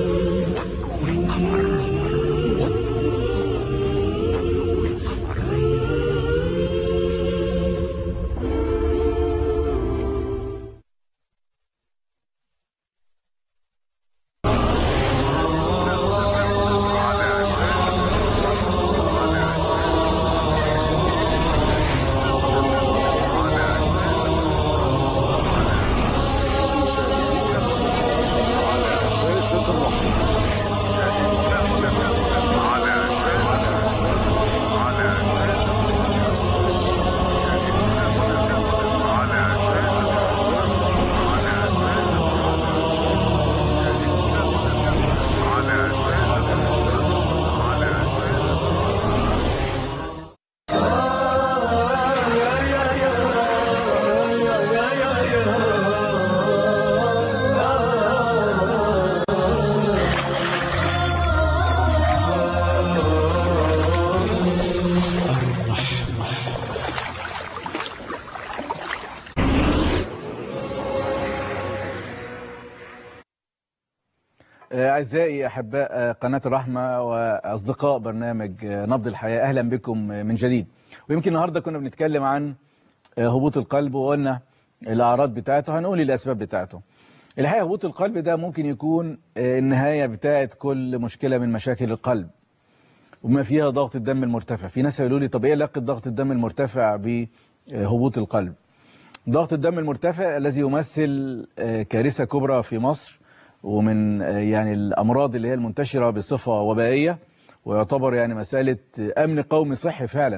أعزائي أحباء قناة الرحمة وأصدقاء برنامج نبض الحياة أهلا بكم من جديد ويمكن النهاردة كنا بنتكلم عن هبوط القلب وقلنا الأعراض بتاعته هنقول الأسباب بتاعته الحقيقة هبوط القلب ده ممكن يكون النهاية بتاعت كل مشكلة من مشاكل القلب وما فيها ضغط الدم المرتفع في ناس يقولوا لي طب ايه علاقه ضغط الدم المرتفع بهبوط القلب ضغط الدم المرتفع الذي يمثل كارثة كبرى في مصر ومن يعني الأمراض اللي هي المنتشرة بصفة وبائية ويعتبر يعني مسألة أمن قومي صحي فعلا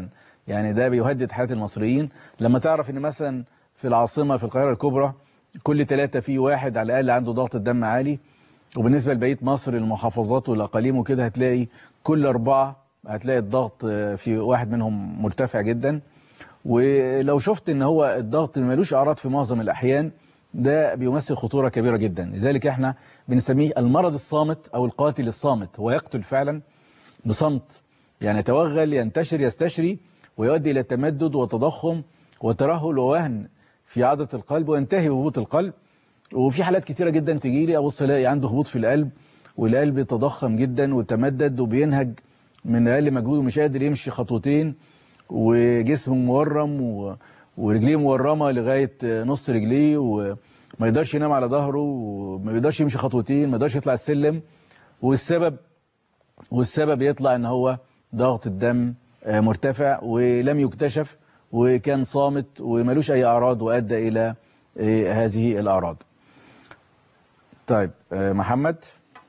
يعني ده بيهدد حياة المصريين لما تعرف ان مثلا في العاصمة في القاهرة الكبرى كل ثلاثة في واحد على الأقل عنده ضغط الدم عالي وبالنسبة لبقية مصر المحافظات والأقاليم وكده هتلاقي كل أربعة هتلاقي الضغط في واحد منهم مرتفع جدا ولو شفت ان هو الضغط ملوش أعراض في معظم الأحيان ده بيمثل خطورة كبيرة جدا لذلك احنا بنسميه المرض الصامت أو القاتل الصامت هو يقتل فعلا بصمت يعني يتوغل ينتشر يستشري ويؤدي إلى تمدد وتضخم وترهل ووهن في عضلة القلب وينتهي بهبوط القلب وفي حالات كتيرة جدا تجي لي أبص الاقي عنده هبوط في القلب والقلب يتضخم جدا وتمدد وبينهج من أقل مجهود ومش قادر يمشي خطوتين وجسمه مورم و... ورجليه مورمة لغاية نص رجليه وما يقدرش ينام على ظهره وما يقدرش يمشي خطوتين ما يقدرش يطلع السلم والسبب والسبب يطلع ان هو ضغط الدم مرتفع ولم يكتشف وكان صامت وملوش اي اعراض وادى الى هذه الاعراض طيب محمد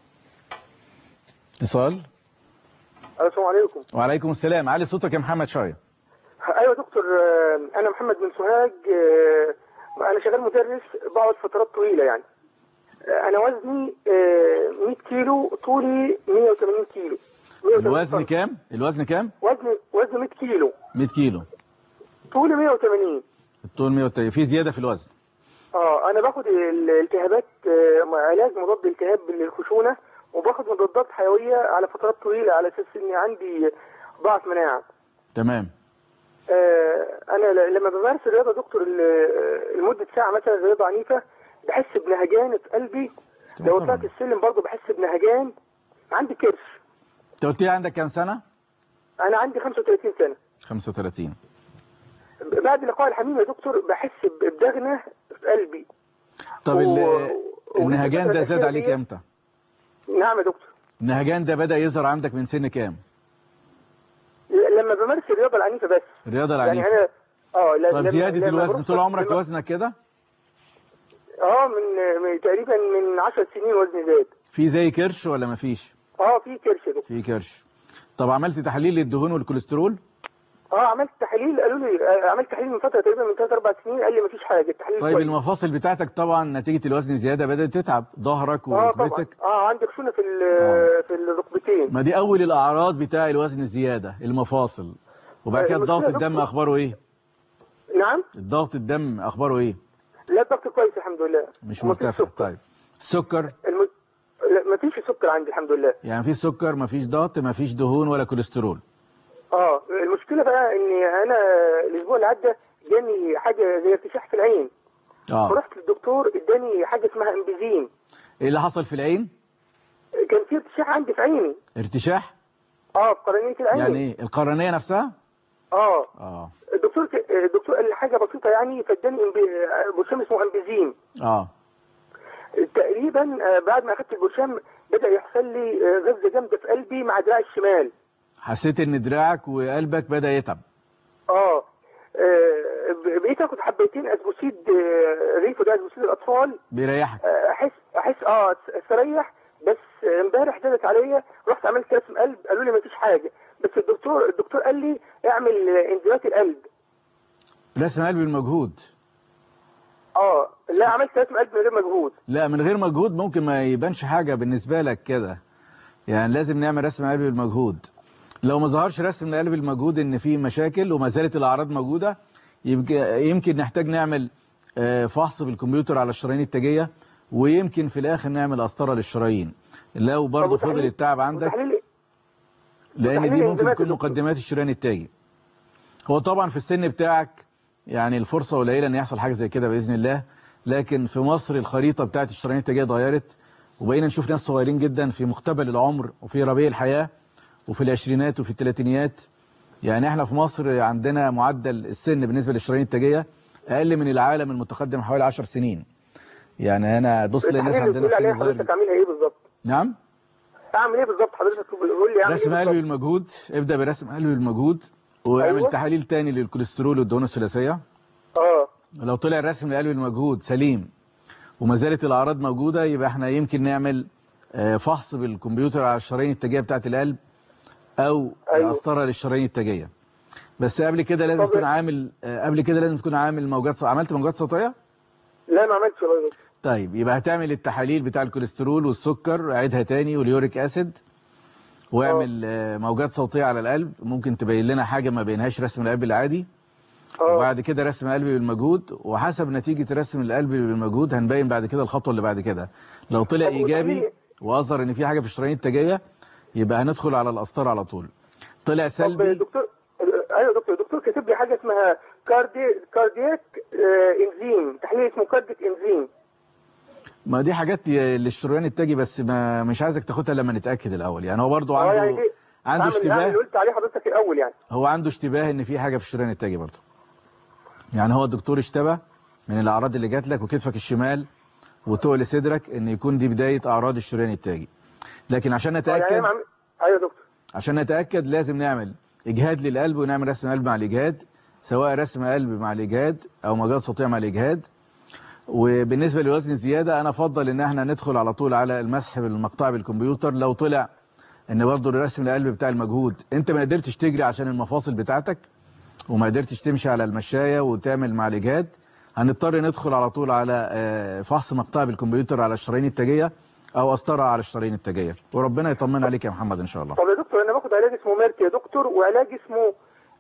اتصال السلام عليكم وعليكم السلام علي صوتك يا محمد شويه ايوه دكتور انا محمد من سوهاج انا شغال مدرس بقعد فترات طويله يعني انا وزني 100 كيلو طولي 180 كيلو الوزن كام الوزن كام وزن وزن 100 كيلو 100 كيلو طولي 180 الطول 180 في زياده في الوزن اه انا باخد الالتهابات علاج مضاد التهاب للخشونه وباخد مضادات حيويه على فترات طويله على اساس اني عندي ضعف مناعه تمام آه انا لما بمارس الرياضه دكتور لمده ساعه مثلا رياضه عنيفه بحس بنهجان في قلبي لو طلعت السلم برضه بحس بنهجان عندي كرش انت قلت لي عندك كام سنه انا عندي 35 سنه 35 بعد لقاء الحميم يا دكتور بحس بدغنه في قلبي طب و... النهجان ده زاد عليك امتى نعم يا دكتور النهجان ده بدا يظهر عندك من سن كام لما بمارس الرياضه العنيفه بس الرياضه العنيفه يعني انا اه طب زياده الوزن طول عمرك لما... وزنك كده اه من... من تقريبا من 10 سنين وزني زاد في زي كرش ولا ما فيش اه في كرش يا دكتور في كرش طب عملت تحاليل للدهون والكوليسترول اه عملت تحاليل قالوا لي عملت تحاليل من فتره تقريبا من 3 4 سنين قال لي مفيش حاجه التحاليل طيب كويس. المفاصل بتاعتك طبعا نتيجه الوزن زياده بدات تتعب ظهرك اه طبعا وركبتك اه عندي خشونه في آه. في الركبتين ما دي اول الاعراض بتاع الوزن الزياده المفاصل وبعد كده المشكلة ضغط يا الدم دكتور- اخباره ايه نعم الضغط الدم اخباره ايه لا الضغط كويس الحمد لله مش ومفيش مرتفع سكر. طيب السكر الم... لا مفيش سكر عندي الحمد لله يعني في سكر مفيش ضغط مفيش دهون ولا كوليسترول اه المشكله بقى اني انا الاسبوع اللي عدى جاني حاجه زي ارتشاح في العين اه فرحت للدكتور اداني حاجه اسمها امبيزين ايه اللي حصل في العين كان في ارتشاح عندي في عيني ارتشاح اه في قرنيه العين يعني ايه القرنيه نفسها اه اه الدكتور ك... الدكتور قال لي حاجه بسيطه يعني فاداني امبي... برشام اسمه امبيزين اه تقريبا آه، بعد ما اخدت البرشام بدا يحصل لي آه، غزه جامده في قلبي مع دراعي الشمال حسيت ان دراعك وقلبك بدا يتعب اه آه، ب- بقيت اخد حبيتين اسبوسيد آه، ريفو ده اسبوسيد الاطفال بيريحك آه، احس احس اه استريح بس آه، امبارح زادت عليا رحت عملت رسم قلب قالوا لي مفيش حاجه بس الدكتور الدكتور قال لي اعمل آه، انزيمات القلب رسم قلب المجهود اه لا عملت رسم قلب من غير مجهود لا من غير مجهود ممكن ما يبانش حاجة بالنسبة لك كده يعني لازم نعمل رسم قلب بالمجهود لو ما ظهرش رسم قلب المجهود ان في مشاكل وما زالت الاعراض موجودة يبقى يمكن نحتاج نعمل آه، فحص بالكمبيوتر على الشرايين التاجية ويمكن في الاخر نعمل قسطرة للشرايين لو برضه طب وتحليل- فضل التعب عندك وتحليل لان دي وتحليل ممكن انزيمات تكون يا دكتور. مقدمات الشريان التاجي هو طبعا في السن بتاعك يعني الفرصة قليلة ان يحصل حاجة زي كده بإذن الله لكن في مصر الخريطة بتاعت الشرايين التاجية اتغيرت وبقينا نشوف ناس صغيرين جدا في مقتبل العمر وفي ربيع الحياة وفي العشرينات وفي الثلاثينيات يعني احنا في مصر عندنا معدل السن بالنسبة للشرايين التاجية اقل من العالم المتقدم حوالي 10 سنين يعني انا بص للناس التحليل عندنا اللي في عليها سن صغير حضرتك اعملها ايه بالظبط نعم اعمل ايه بالظبط حضرتك قول لي اعمل رسم ايه قلبي بالظبط بالمجهود ابدأ برسم قلبي بالمجهود واعمل أيوة. تحاليل تاني للكوليسترول والدهون الثلاثية اه لو طلع الرسم لقلب المجهود سليم وما زالت الاعراض موجوده يبقى احنا يمكن نعمل آه، فحص بالكمبيوتر على الشرايين التاجيه بتاعه القلب او أيوة. قسطره للشرايين التاجيه بس قبل كده لازم طب- تكون عامل آه، قبل كده لازم تكون عامل موجات صوتية عملت موجات صوتية لا ما عملتش والله يا دكتور طيب يبقى هتعمل التحاليل بتاع الكوليسترول والسكر عيدها تاني واليوريك اسيد واعمل آه، موجات صوتية على القلب ممكن تبين لنا حاجة ما بينهاش رسم القلب العادي اه وبعد كده رسم القلب بالمجهود وحسب نتيجة رسم القلب بالمجهود هنبين بعد كده الخطوة اللي بعد كده لو طلع طب إيجابي وتعملي- وأظهر إن في حاجة في الشرايين التاجية يبقى هندخل على القسطرة على طول طلع طب سلبي دكتور ايوه دكتور دكتور كاتب لي حاجه اسمها كاردي كاردياك آه، انزيم تحليل اسمه كارديك انزيم ما دي حاجات ي- للشريان التاجي بس ما مش عايزك تاخدها لما نتأكد الأول يعني هو برضو اه يعني عنده دي عنده أعمل- أعمل اشتباه اللي قلت عليه حضرتك الاول يعني هو عنده اشتباه ان في حاجه في الشريان التاجي برضه يعني هو الدكتور اشتبه من الاعراض اللي جات لك وكتفك الشمال وتقل صدرك ان يكون دي بدايه اعراض الشريان التاجي لكن عشان آه، يعني نتاكد أنا عم- ايوه يا دكتور عشان نتاكد لازم نعمل اجهاد للقلب ونعمل رسم قلب مع الاجهاد سواء رسم قلب مع الاجهاد او موجات صوتيه مع الاجهاد وبالنسبه للوزن الزياده انا افضل ان احنا ندخل على طول على المسح بالمقطع بالكمبيوتر لو طلع ان برضه رسم القلب بتاع المجهود انت ما قدرتش تجري عشان المفاصل بتاعتك وما قدرتش تمشي على المشايه وتعمل مع الاجهاد هنضطر ندخل على طول على آه، فحص مقطع بالكمبيوتر على الشرايين التاجيه او قسطره على الشرايين التاجيه وربنا يطمن عليك يا محمد ان شاء الله طب يا دكتور انا باخد علاج اسمه ميرك يا دكتور وعلاج اسمه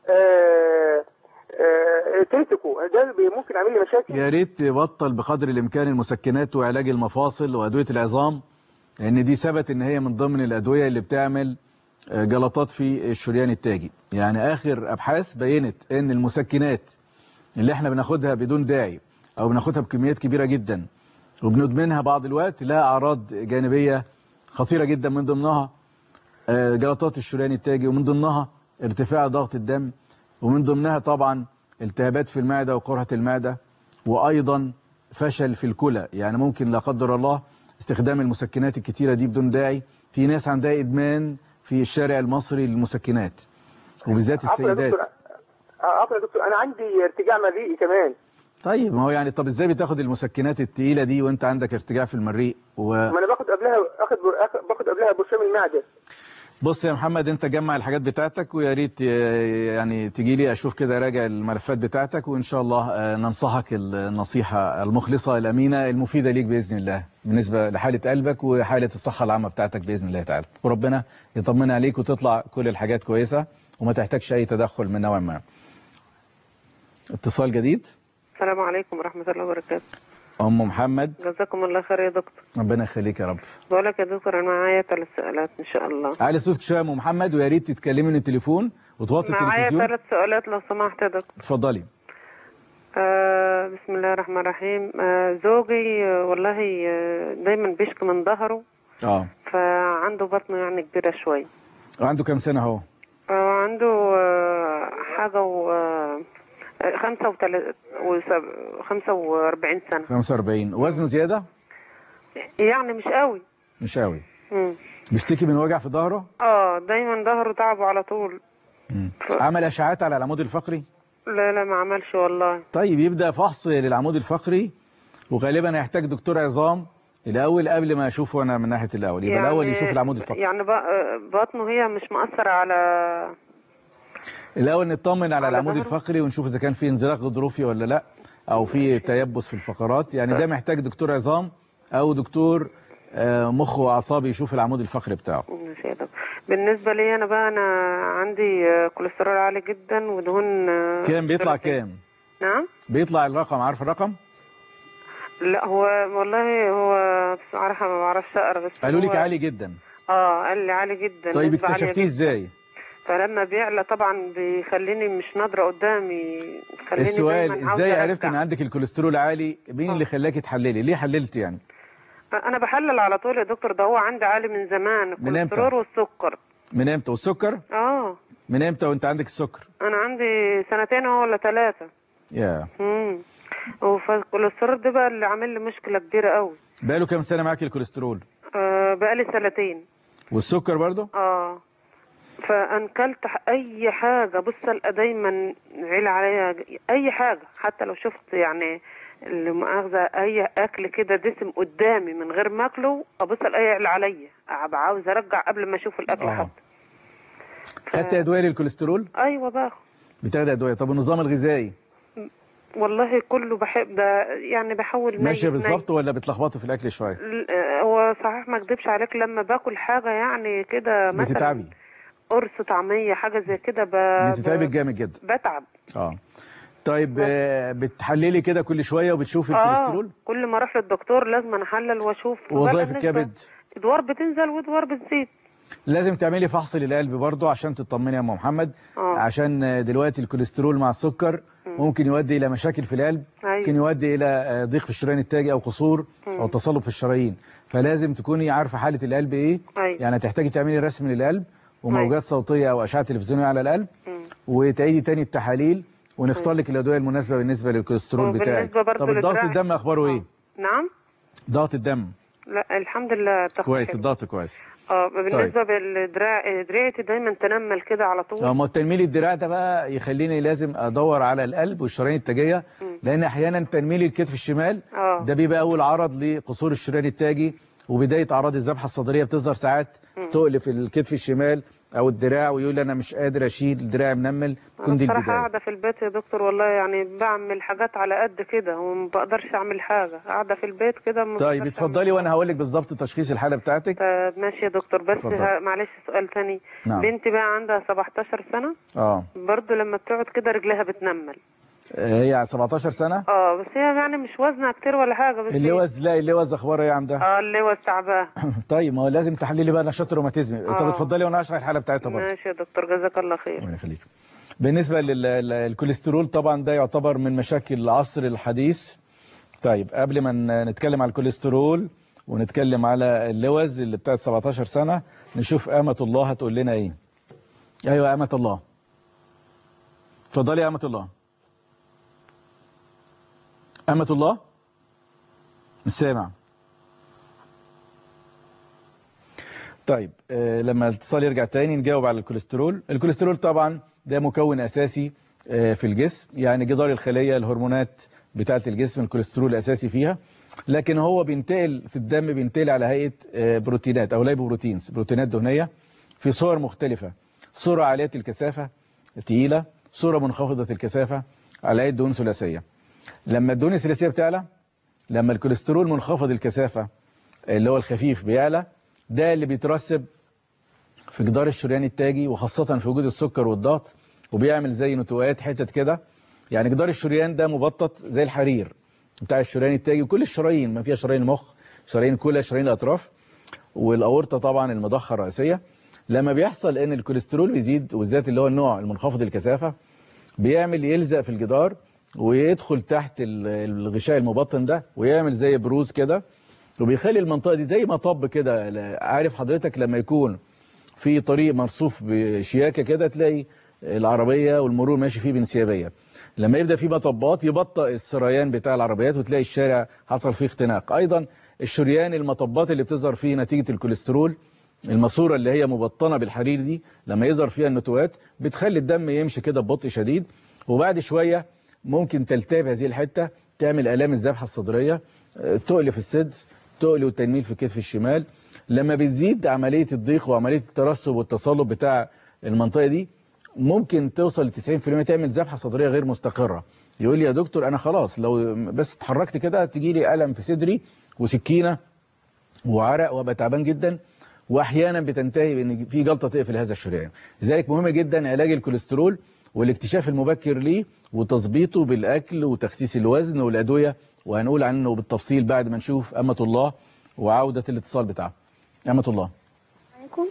آه آه تيتكو ده بي- ممكن يعمل لي مشاكل يا ريت تبطل بقدر الامكان المسكنات وعلاج المفاصل وادويه العظام لان دي ثبت ان هي من ضمن الادويه اللي بتعمل آه، جلطات في الشريان التاجي يعني اخر ابحاث بينت ان المسكنات اللي احنا بناخدها بدون داعي او بناخدها بكميات كبيره جدا وبندمنها بعض الوقت لها اعراض جانبيه خطيره جدا من ضمنها آه، جلطات الشريان التاجي ومن ضمنها ارتفاع ضغط الدم ومن ضمنها طبعا التهابات في المعدة وقرحة المعدة وأيضا فشل في الكلى يعني ممكن لا قدر الله استخدام المسكنات الكتيرة دي بدون داعي في ناس عندها إدمان في الشارع المصري للمسكنات وبالذات عفوا يا السيدات دكتور آه، عفوا يا دكتور انا عندي ارتجاع مريئي كمان طيب ما هو يعني طب ازاي بتاخد المسكنات التقيلة دي وانت عندك ارتجاع في المريء و... ما انا باخد قبلها اخد بر- باخد قبلها برشام المعده بص يا محمد انت جمع الحاجات بتاعتك ويا ريت يعني تجي لي اشوف كده راجع الملفات بتاعتك وان شاء الله آه، ننصحك النصيحة المخلصة الامينة المفيدة ليك باذن الله بالنسبة لحالة قلبك وحالة الصحة العامة بتاعتك باذن الله تعالى وربنا يطمن عليك وتطلع كل الحاجات كويسة وما تحتاجش اي تدخل من نوع ما اتصال جديد السلام عليكم ورحمة الله وبركاته ام محمد جزاكم الله خير يا دكتور ربنا يخليك يا رب بقول لك يا دكتور انا معايا ثلاث سؤالات ان شاء الله علي صوتك شويه يا ام محمد ويا ريت تتكلمي من التليفون وتوطي معايا التلفزيون ثلاث سؤالات لو سمحت يا دكتور اتفضلي آه بسم الله الرحمن الرحيم آه زوجي آه والله آه دايما بيشكي من ظهره اه فعنده بطنه يعني كبيرة شوي عنده كام سنة اهو آه عنده آه حاجة و آه، خمسة وتل... وسب... خمسة وأربعين سنة 45 وزنه زيادة يعني مش قوي مش قوي مم. بيشتكي من وجع في ظهره اه دايما ظهره تعبه على طول مم. عمل اشعاعات على العمود الفقري لا لا ما عملش والله طيب يبدأ فحص للعمود الفقري وغالبا هيحتاج دكتور عظام الاول قبل ما اشوفه انا من ناحية الاول يبقى الاول يشوف العمود الفقري يعني ب- بطنه هي مش مؤثرة على الاول نطمن على على العمود ظهره؟ الفقري ونشوف اذا كان في انزلاق غضروفي ولا لا او في تيبس في الفقرات يعني ده محتاج دكتور عظام او دكتور آه، مخ واعصاب يشوف العمود الفقري بتاعه ماشي يا دكتور. بالنسبة لي أنا بقى أنا عندي آه، كوليسترول عالي جدا ودهون آه، كام بيطلع ثلاثين. كام نعم بيطلع الرقم عارف الرقم لا هو والله هو بصراحة ما بعرفش أقرا بس قالوا هو- لك عالي جدا اه قال لي عالي جدا طيب نسبة عالية اكتشفتيه جداً. ازاي فلما بيعلى طبعا بيخليني مش نادرة قدامي خليني السؤال دايما ازاي عاوزة عرفت ان أرجع. عندك الكوليسترول عالي مين آه. اللي خلاكي تحللي ليه حللت يعني أنا بحلل على طول يا دكتور ده هو عندي عالي من زمان من إمتى؟ الكوليسترول والسكر من امتى والسكر اه من امتى وانت عندك السكر أنا عندي سنتين أهو ولا ثلاثة يا امم فالكوليسترول ده بقى اللي عامل لي مشكلة كبيرة قوي بقاله كام سنه معاك الكوليسترول آه بقالي سنتين والسكر برضه اه فانكلت ح- اي حاجه بص القى دايما عيل عليا اي حاجه حتى لو شفت يعني اللي مؤاخذه اي اكل كده دسم قدامي من غير ما اكله ابص الاقي عيل عليا ابقى عاوز ارجع قبل ما اشوف الاكل آه. حتى خدت ادويه للكوليسترول ايوه باخد بتاخدي ادويه طب النظام الغذائي والله كله بحب ده يعني بحاول ماشيه ني- ني- بالظبط ولا بتلخبطي في الاكل شويه ل- آه، هو صحيح ما اكدبش عليك لما باكل حاجه يعني كده مثلا بتتعبي قرص طعميه حاجه زي كده ب... بتتعبي ب... جامد جدا بتعب اه طيب آه، بتحللي كده كل شويه وبتشوفي اه الكوليسترول كل ما اروح للدكتور لازم أنا احلل واشوف وظائف بقى بالنسبة- الكبد ادوار بتنزل وادوار بتزيد لازم تعملي فحص للقلب برضو عشان تطمني يا ام محمد اه عشان آه، دلوقتي الكوليسترول مع السكر ممكن يؤدي الى مشاكل في القلب أيوة. ممكن يؤدي الى آه، ضيق في الشريان التاجي او قصور او تصلب في الشرايين فلازم تكوني عارفه حاله القلب ايه أيوة. يعني هتحتاجي تعملي رسم للقلب وموجات صوتيه او اشعه تلفزيونيه على القلب مم. وتعيدي تاني التحاليل ونختار لك الادويه المناسبه بالنسبه للكوليسترول بتاعك وبالنسبة برضو طب الضغط للدراع- الدم اخباره ايه نعم ضغط الدم لا الحمد لله تاخد كويس حلو. الضغط كويس اه بالنسبه بالدراع دراعتي دايما تنمل كده على طول اما التنميل الدراع ده بقى يخليني لازم ادور على القلب والشرايين التاجيه لان احيانا تنميل الكتف الشمال اه ده بيبقى اول عرض لقصور الشريان التاجي وبدايه اعراض الذبحه الصدريه بتظهر ساعات تقلف الكتف الشمال او الدراع ويقول انا مش قادر اشيل دراعي منمل تكون انا دي بصراحه البدايه قاعده في البيت يا دكتور والله يعني بعمل حاجات على قد كده وما بقدرش اعمل حاجه قاعده في البيت كده ما طيب بقدرش اتفضلي وانا هقول لك بالظبط تشخيص الحاله بتاعتك طيب ماشي يا دكتور بس اتفضل. ها- معلش سؤال تاني نعم. بنتي بقى عندها 17 سنه اه برضو لما بتقعد كده رجلها بتنمل هي 17 سنه اه بس هي يعني مش وزنها كتير ولا حاجه بس اللوز لا اللوز اخبارها ايه عندها اه اللي تعباه طيب ما هو لازم تحللي بقى نشاط الروماتيزمي طب آه. اتفضلي وانا اشرح الحاله بتاعتها برضه ماشي يا دكتور جزاك الله خير الله يخليك بالنسبة للكوليسترول طبعا ده يعتبر من مشاكل العصر الحديث طيب قبل ما ن- نتكلم على الكوليسترول ونتكلم على اللوز اللي بتاعت 17 سنة نشوف أمة الله هتقول لنا ايه ايوه أمة الله اتفضلي يا أمة الله أمة الله مش سامع طيب آه، لما الاتصال يرجع تاني نجاوب على الكوليسترول الكوليسترول طبعا ده مكون أساسي آه، في الجسم يعني جدار الخلية الهرمونات بتاعة الجسم الكوليسترول الأساسي فيها لكن هو بينتقل في الدم بينتقل على هيئة آه، بروتينات أو لايبوبروتينز بروتينات دهنية في صور مختلفة صورة عالية الكثافة تقيلة صورة منخفضة الكثافة على هيئة دهون ثلاثية لما الدهون الثلاثية بتعلى لما الكوليسترول منخفض الكثافة اللي هو الخفيف بيعلى ده اللي بيترسب في جدار الشريان التاجي وخاصة في وجود السكر والضغط وبيعمل زي نتوءات حتت كده يعني جدار الشريان ده مبطط زي الحرير بتاع الشريان التاجي وكل الشرايين ما فيها شرايين المخ شرايين كلها شرايين الاطراف والاورطه طبعا المضخه الرئيسيه لما بيحصل ان الكوليسترول بيزيد وبالذات اللي هو النوع المنخفض الكثافه بيعمل يلزق في الجدار ويدخل تحت ال- الغشاء المبطن ده ويعمل زي بروز كده وبيخلي المنطقه دي زي مطب كده عارف حضرتك لما يكون في طريق مرصوف بشياكه كده تلاقي العربيه والمرور ماشي فيه بانسيابيه لما يبدا في مطبات يبطئ السريان بتاع العربيات وتلاقي الشارع حصل فيه اختناق ايضا الشريان المطبات اللي بتظهر فيه نتيجه الكوليسترول الماسوره اللي هي مبطنه بالحرير دي لما يظهر فيها النتوات بتخلي الدم يمشي كده ببطء شديد وبعد شويه ممكن تلتهب هذه الحته تعمل الام الذبحه الصدريه آه، تؤلف الصدر تؤلي والتنميل في الكتف الشمال لما بتزيد عمليه الضيق وعمليه الترسب والتصلب بتاع المنطقه دي ممكن توصل ل 90% تعمل ذبحه صدريه غير مستقره يقول لي يا دكتور انا خلاص لو بس اتحركت كده تجي لي الم في صدري وسكينه وعرق وابقى تعبان جدا واحيانا بتنتهي بان في جلطه تقفل هذا الشريان لذلك مهم جدا علاج الكوليسترول والاكتشاف المبكر ليه وتظبيطه بالاكل وتخسيس الوزن والادويه وهنقول عنه بالتفصيل بعد ما نشوف امه الله وعوده الاتصال بتاعه امه الله عليكم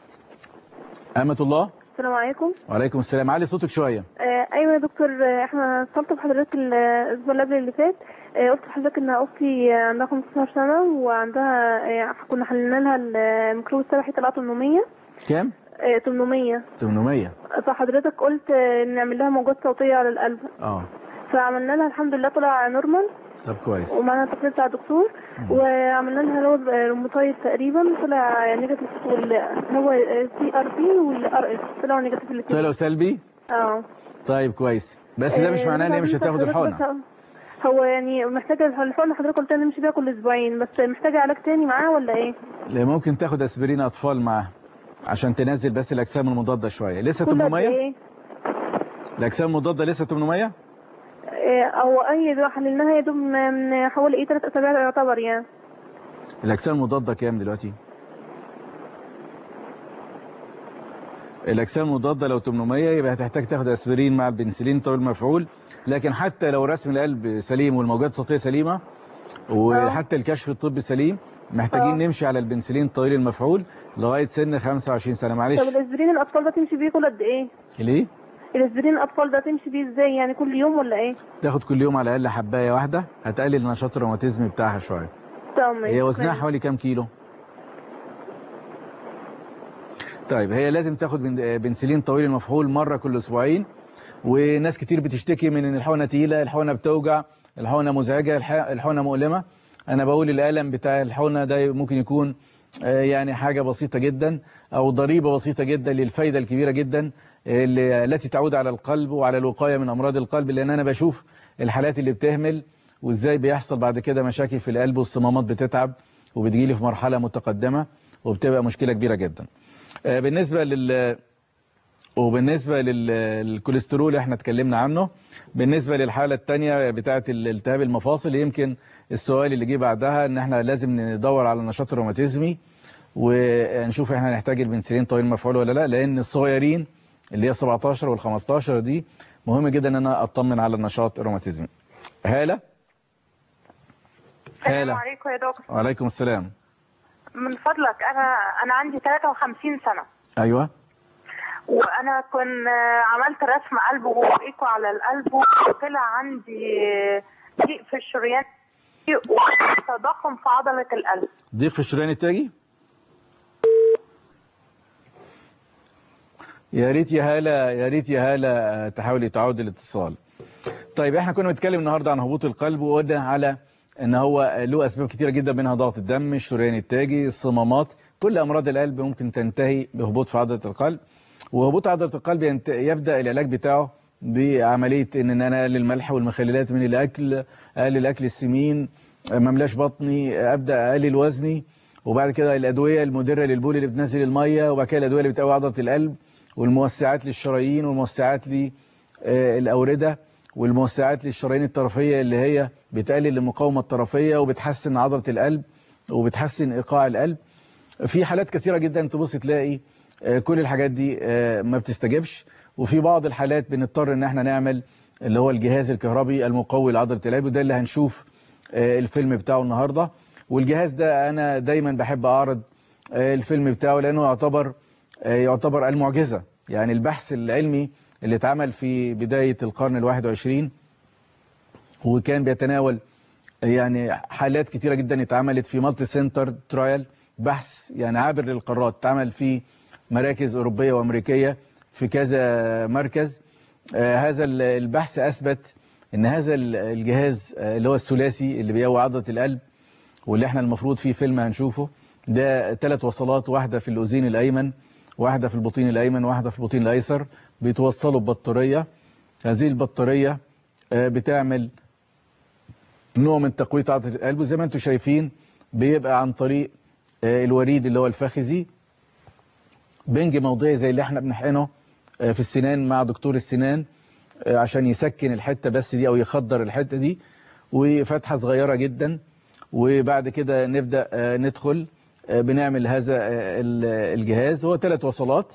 امه الله السلام عليكم وعليكم السلام علي صوتك شويه آه ايوه يا دكتور آه، احنا اتصلت بحضرتك ال- الاسبوع اللي قبل اللي فات آه قلت لحضرتك ان اختي آه، عندها 15 سنه وعندها آه كنا حللنا لها الميكروب السبحي طلع 800 كام آه 800 800 فحضرتك قلت آه، نعمل لها موجات صوتيه على القلب اه فعملنا لها الحمد لله طلع نورمال طب كويس ومعنا التقرير بتاع الدكتور وعملنا لها لود روماتويد تقريبا طلع نيجاتيف وال هو سي ار بي والار اس طلعوا نيجاتيف الاثنين طلعوا سلبي اه طيب كويس بس ده مش آه، معناه ان هي مش هتاخد حضرتك الحقنه بس- هو يعني محتاجة الحقنة حضرتك قلت لها نمشي بيها كل اسبوعين بس محتاجة علاج تاني معاه ولا ايه؟ لا ممكن تاخد اسبرين اطفال معاها عشان تنزل بس الاجسام المضاده شويه لسه كل قد 800 ايه؟ الاجسام المضاده لسه 800 إيه، او اي دو حللناها يا دوب من حوالي ايه ثلاث اسابيع يعتبر يعني الاجسام المضاده كام دلوقتي الاجسام المضاده لو 800 يبقى هتحتاج تاخد اسبرين مع البنسلين طويل المفعول لكن حتى لو رسم القلب سليم والموجات الصوتيه سليمه وحتى الكشف الطبي سليم محتاجين نمشي على البنسلين طويل المفعول لغايه سن 25 سنه معلش طب الاسبرين الاطفال ده تمشي بيه كل قد ايه ليه الاسبرين الاطفال ده تمشي بيه ازاي يعني كل يوم ولا ايه تاخد كل يوم على الاقل حبايه واحده هتقلل النشاط الروماتيزمي بتاعها شويه تمام هي وزنها شكراً. حوالي كام كيلو طيب هي لازم تاخد بن- بنسلين طويل المفعول مره كل اسبوعين وناس كتير بتشتكي من ان الحقنه تقيله الحقنه بتوجع الحقنه مزعجه الح- الحقنه مؤلمه انا بقول الالم بتاع الحقنه ده ممكن يكون آه، يعني حاجه بسيطه جدا او ضريبه بسيطه جدا للفايده الكبيره جدا اللي- التي تعود على القلب وعلى الوقايه من امراض القلب لان انا بشوف الحالات اللي بتهمل وازاي بيحصل بعد كده مشاكل في القلب والصمامات بتتعب وبتجيلي في مرحله متقدمه وبتبقى مشكله كبيره جدا آه، بالنسبه لل وبالنسبة لل- للكوليسترول احنا اتكلمنا عنه بالنسبة للحالة التانية بتاعة الالتهاب المفاصل يمكن السؤال اللي جه بعدها ان احنا لازم ندور على النشاط الروماتيزمي ونشوف احنا هنحتاج البنسلين طويل المفعول ولا لا لان الصغيرين اللي هي 17 وال 15 دي مهم جدا ان انا اطمن على النشاط الروماتيزمي هالة السلام هالة عليكم يا دكتور وعليكم السلام من فضلك انا انا عندي 53 سنه ايوه وانا كنت عملت رسم قلب وايكو على القلب وطلع عندي ضيق في الشريان وتضخم في عضله القلب ضيق في الشريان التاجي يا ريت يا هالة يا ريت يا هالة آه، تحاولي تعود الاتصال طيب احنا كنا بنتكلم النهارده عن هبوط القلب وقلنا على ان هو له اسباب كتيره جدا منها ضغط الدم الشريان التاجي الصمامات كل امراض القلب ممكن تنتهي بهبوط في عضله القلب وهبوط عضله القلب ينت- يبدا العلاج بتاعه بعمليه ان انا اقلل الملح والمخللات من الاكل اقلل اكل السمين ما املاش بطني ابدا اقلل وزني وبعد كده الادويه المدره للبول اللي بتنزل الميه وبعد كده الادويه اللي بتقوي عضله القلب والموسعات للشرايين والموسعات للاورده والموسعات للشرايين الطرفيه اللي هي بتقلل المقاومه الطرفيه وبتحسن عضله القلب وبتحسن ايقاع القلب في حالات كثيره جدا تبص تلاقي آه، كل الحاجات دي آه، ما بتستجبش وفي بعض الحالات بنضطر ان احنا نعمل اللي هو الجهاز الكهربي المقوي لعضله القلب وده اللي هنشوف آه، الفيلم بتاعه النهارده والجهاز ده انا دايما بحب اعرض آه، الفيلم بتاعه لانه يعتبر آه، يعتبر المعجزه يعني البحث العلمي اللي اتعمل في بدايه القرن الواحد وعشرين وكان بيتناول يعني حالات كتيرة جدا اتعملت في مالتي سنتر ترايل بحث يعني عابر للقارات اتعمل في مراكز أوروبية وأمريكية في كذا مركز آه هذا ال- البحث أثبت ان هذا ال- الجهاز آه اللي هو الثلاثي اللي بيقوي عضلة القلب واللي احنا المفروض فيه فيلم هنشوفه ده ثلاث وصلات واحدة في الأذين الأيمن واحدة في البطين الأيمن واحدة في البطين الأيسر بيتوصلوا ببطارية هذه البطارية آه، بتعمل نوع من تقوية عضلة القلب وزي ما انتم شايفين بيبقى عن طريق آه، الوريد اللي هو الفخذي بنج موضعي زي اللي احنا بنحقنه آه، في السنان مع دكتور السنان آه، عشان يسكن الحتة بس دي او يخدر الحتة دي وفتحة صغيرة جدا وبعد كده نبدأ آه، ندخل آه، بنعمل هذا آه، ال- الجهاز هو ثلاث وصلات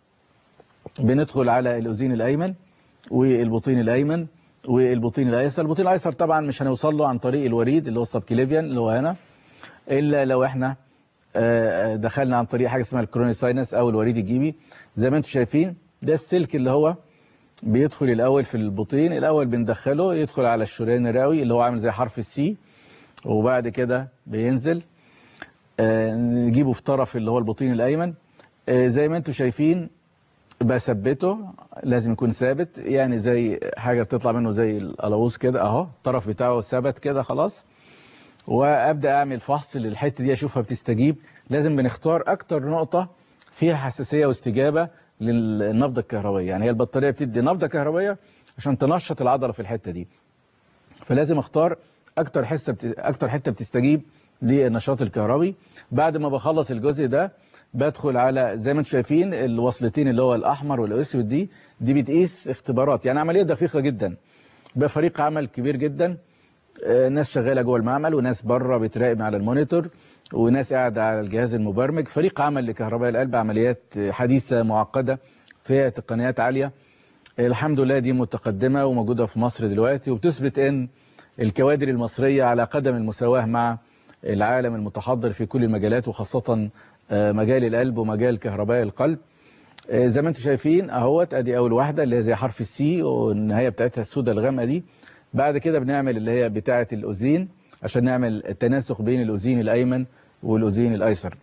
بندخل على الأذين الأيمن والبطين الأيمن والبطين الأيسر البطين الأيسر طبعا مش هنوصل له عن طريق الوريد اللي هو السبكليفيان اللي هو هنا إلا لو احنا آه، دخلنا عن طريق حاجة اسمها الكروني ساينس أو الوريد الجيبي زي ما انتم شايفين ده السلك اللي هو بيدخل الأول في البطين الأول بندخله يدخل على الشريان الرئوي اللي هو عامل زي حرف السي وبعد كده بينزل آه، نجيبه في طرف اللي هو البطين الأيمن آه، زي ما انتم شايفين بثبته لازم يكون ثابت يعني زي حاجة بتطلع منه زي القلاووز كده اهو الطرف بتاعه ثبت كده خلاص وابدا اعمل فحص للحته دي اشوفها بتستجيب لازم بنختار اكتر نقطه فيها حساسيه واستجابه للنبضه الكهربائيه يعني هي البطاريه بتدي نبضه كهربائيه عشان تنشط العضله في الحته دي فلازم اختار اكتر حصه بت... اكتر حته بتستجيب للنشاط الكهربي بعد ما بخلص الجزء ده بدخل على زي ما انتم شايفين الوصلتين اللي هو الاحمر والاسود دي دي بتقيس اختبارات يعني عمليه دقيقه جدا بقى فريق عمل كبير جدا آه، ناس شغاله جوه المعمل وناس بره بتراقب على المونيتور وناس قاعده على الجهاز المبرمج فريق عمل لكهرباء القلب عمليات حديثه معقده فيها تقنيات عاليه الحمد لله دي متقدمه وموجوده في مصر دلوقتي وبتثبت ان الكوادر المصريه على قدم المساواه مع العالم المتحضر في كل المجالات وخاصه آه، مجال القلب ومجال كهرباء القلب آه، زي ما انتم شايفين اهوت ادي اول واحده اللي هي زي حرف السي والنهايه بتاعتها السوداء الغامقه دي بعد كده بنعمل اللي هي بتاعه الاوزين عشان نعمل التناسق بين الاوزين الايمن والاوزين الايسر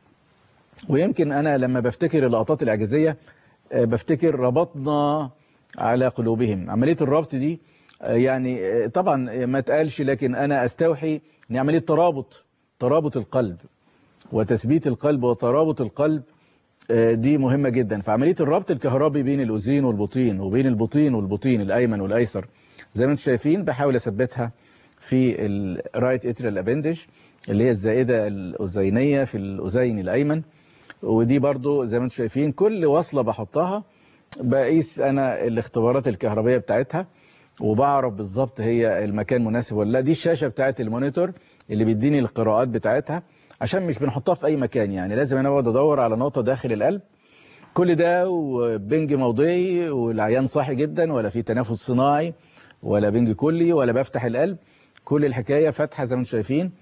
ويمكن انا لما بفتكر اللقطات الاعجازيه آه، بفتكر ربطنا على قلوبهم عمليه الربط دي آه، يعني آه، طبعا ما تقالش لكن انا استوحي ان عمليه ترابط ترابط القلب وتثبيت القلب وترابط القلب آه، دي مهمة جدا فعملية الربط الكهربي بين الأذين والبطين وبين البطين والبطين الأيمن والأيسر زي ما انتم شايفين بحاول أثبتها في الرايت اتريال ابندج اللي هي الزائدة الأذينية في الأذين الأيمن ودي برضو زي ما انتم شايفين كل وصلة بحطها بقيس أنا الاختبارات الكهربية بتاعتها وبعرف بالظبط هي المكان مناسب ولا لا دي الشاشة بتاعت المونيتور اللي بيديني القراءات بتاعتها عشان مش بنحطها في اي مكان يعني لازم انا اقعد ادور على نقطه داخل القلب كل ده وبنج موضعي والعيان صاحي جدا ولا في تنفس صناعي ولا بنج كلي ولا بفتح القلب كل الحكايه فتحه زي ما انتم شايفين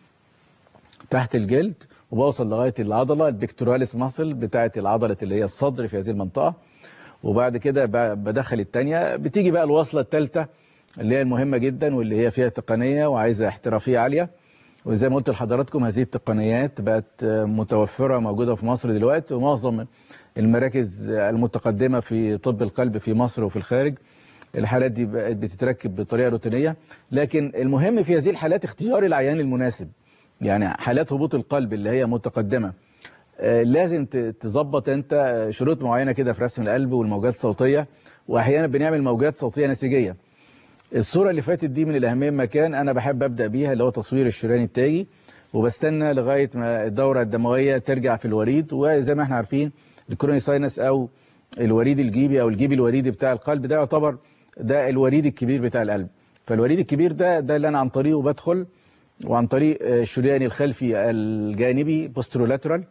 تحت الجلد وبوصل لغايه العضله البكتوراليس ماسل بتاعه العضله اللي هي الصدر في هذه المنطقه وبعد كده ب- بدخل الثانيه بتيجي بقى الوصله الثالثه اللي هي المهمه جدا واللي هي فيها تقنيه وعايزه احترافيه عاليه وزي ما قلت لحضراتكم هذه التقنيات بقت متوفرة موجودة في مصر دلوقتي ومعظم المراكز المتقدمة في طب القلب في مصر وفي الخارج الحالات دي بقت بتتركب بطريقة روتينية لكن المهم في هذه الحالات اختيار العيان المناسب يعني حالات هبوط القلب اللي هي متقدمة آه، لازم ت- تظبط انت شروط معينة كده في رسم القلب والموجات الصوتية واحيانا بنعمل موجات صوتية نسيجية الصورة اللي فاتت دي من الأهمية مكان أنا بحب أبدأ بيها اللي هو تصوير الشريان التاجي وبستنى لغاية ما الدورة الدموية ترجع في الوريد وزي ما احنا عارفين الكوروني ساينس أو الوريد الجيبي أو الجيبي الوريدي بتاع القلب ده يعتبر ده الوريد الكبير بتاع القلب فالوريد الكبير ده ده اللي أنا عن طريقه بدخل وعن طريق آه، الشريان الخلفي الجانبي بوسترولاترال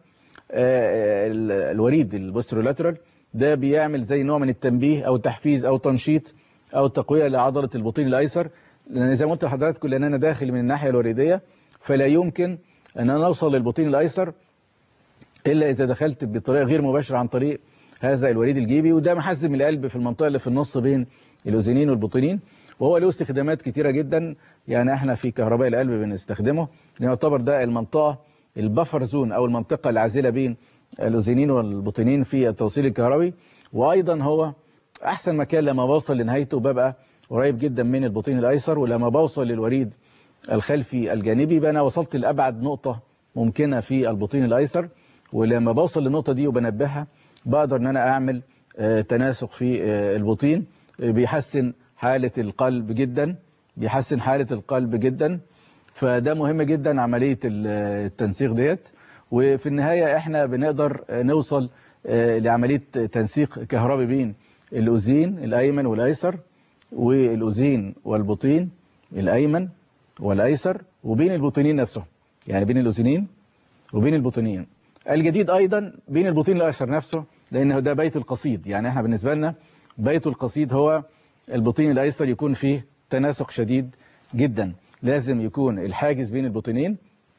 الوريد البوسترولاترال ده بيعمل زي نوع من التنبيه أو تحفيز أو تنشيط او تقويه لعضله البطين الايسر لان زي ما قلت لحضراتكم لان انا داخل من الناحيه الوريديه فلا يمكن ان انا اوصل للبطين الايسر الا اذا دخلت بطريقه غير مباشره عن طريق هذا الوريد الجيبي وده محزم القلب في المنطقه اللي في النص بين الاذنين والبطينين وهو له استخدامات كتيره جدا يعني احنا في كهرباء القلب بنستخدمه يعتبر ده المنطقه البفر زون او المنطقه العازله بين الاذنين والبطينين في التوصيل الكهربي وايضا هو احسن مكان لما بوصل لنهايته ببقى قريب جدا من البطين الايسر ولما بوصل للوريد الخلفي الجانبي يبقى انا وصلت لابعد نقطه ممكنه في البطين الايسر ولما بوصل للنقطه دي وبنبهها بقدر ان انا اعمل آه، تناسق في آه، البطين آه، بيحسن حاله القلب جدا بيحسن حاله القلب جدا فده مهم جدا عمليه ال- التنسيق ديت وفي النهايه احنا بنقدر آه، نوصل آه، لعمليه تنسيق كهربي بين الأذين الأيمن والأيسر والأذين والبطين الأيمن والأيسر وبين البطينين نفسهم يعني بين الأذنين وبين البطينين الجديد أيضا بين البطين الأيسر نفسه لأنه ده بيت القصيد يعني احنا بالنسبة لنا بيت القصيد هو البطين الأيسر يكون فيه تناسق شديد جدا لازم يكون الحاجز بين البطينين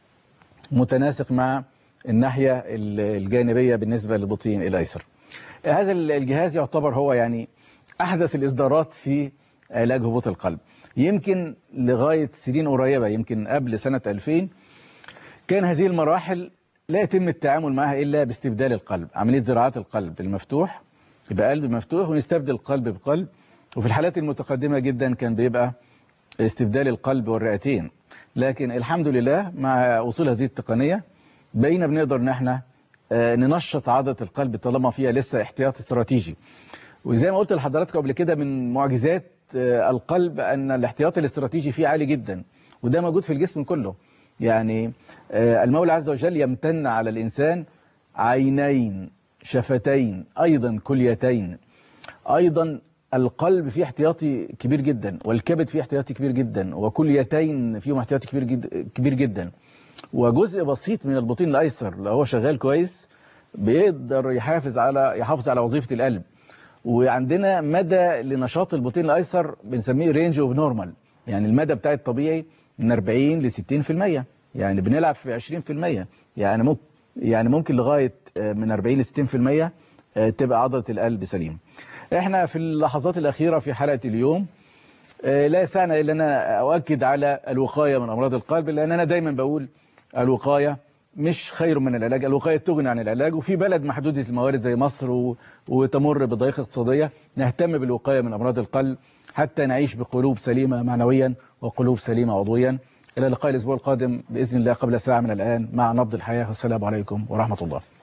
متناسق مع الناحية الجانبية بالنسبة للبطين الأيسر هذا الجهاز يعتبر هو يعني أحدث الإصدارات في علاج هبوط القلب يمكن لغاية سنين قريبة يمكن قبل سنة 2000 كان هذه المراحل لا يتم التعامل معها إلا باستبدال القلب عملية زراعات القلب المفتوح يبقى قلب مفتوح ونستبدل قلب بقلب وفي الحالات المتقدمة جدا كان بيبقى استبدال القلب والرئتين لكن الحمد لله مع وصول هذه التقنية بقينا بنقدر ان احنا آه، ننشط عضلة القلب طالما فيها لسه احتياط استراتيجي وزي ما قلت لحضراتكم قبل كده من معجزات آه، القلب ان الاحتياط الاستراتيجي فيه عالي جدا وده موجود في الجسم كله يعني آه، المولى عز وجل يمتن على الإنسان عينين شفتين أيضا كليتين أيضا القلب فيه احتياطي كبير جدا والكبد فيه احتياطي كبير جدا وكليتين فيهم احتياطي كبير جدا, كبير جدا وجزء بسيط من البطين الأيسر لو هو شغال كويس بيقدر يحافظ على يحافظ على وظيفة القلب وعندنا مدى لنشاط البطين الأيسر بنسميه رينج اوف نورمال يعني المدى بتاعي الطبيعي من 40 ل 60% يعني بنلعب في 20% يعني ممكن يعني ممكن لغاية من 40 ل 60% تبقى عضلة القلب سليمة احنا في اللحظات الأخيرة في حلقة اليوم لا يسعنا إلا أنا أؤكد على الوقاية من أمراض القلب لأن أنا دايما بقول الوقاية مش خير من العلاج الوقاية تغني عن العلاج وفي بلد محدودة الموارد زي مصر و... وتمر بضيقة اقتصادية نهتم بالوقاية من أمراض القلب حتى نعيش بقلوب سليمة معنويا وقلوب سليمة عضويا إلى اللقاء الأسبوع القادم بإذن الله قبل ساعة من الآن مع نبض الحياة والسلام عليكم ورحمة الله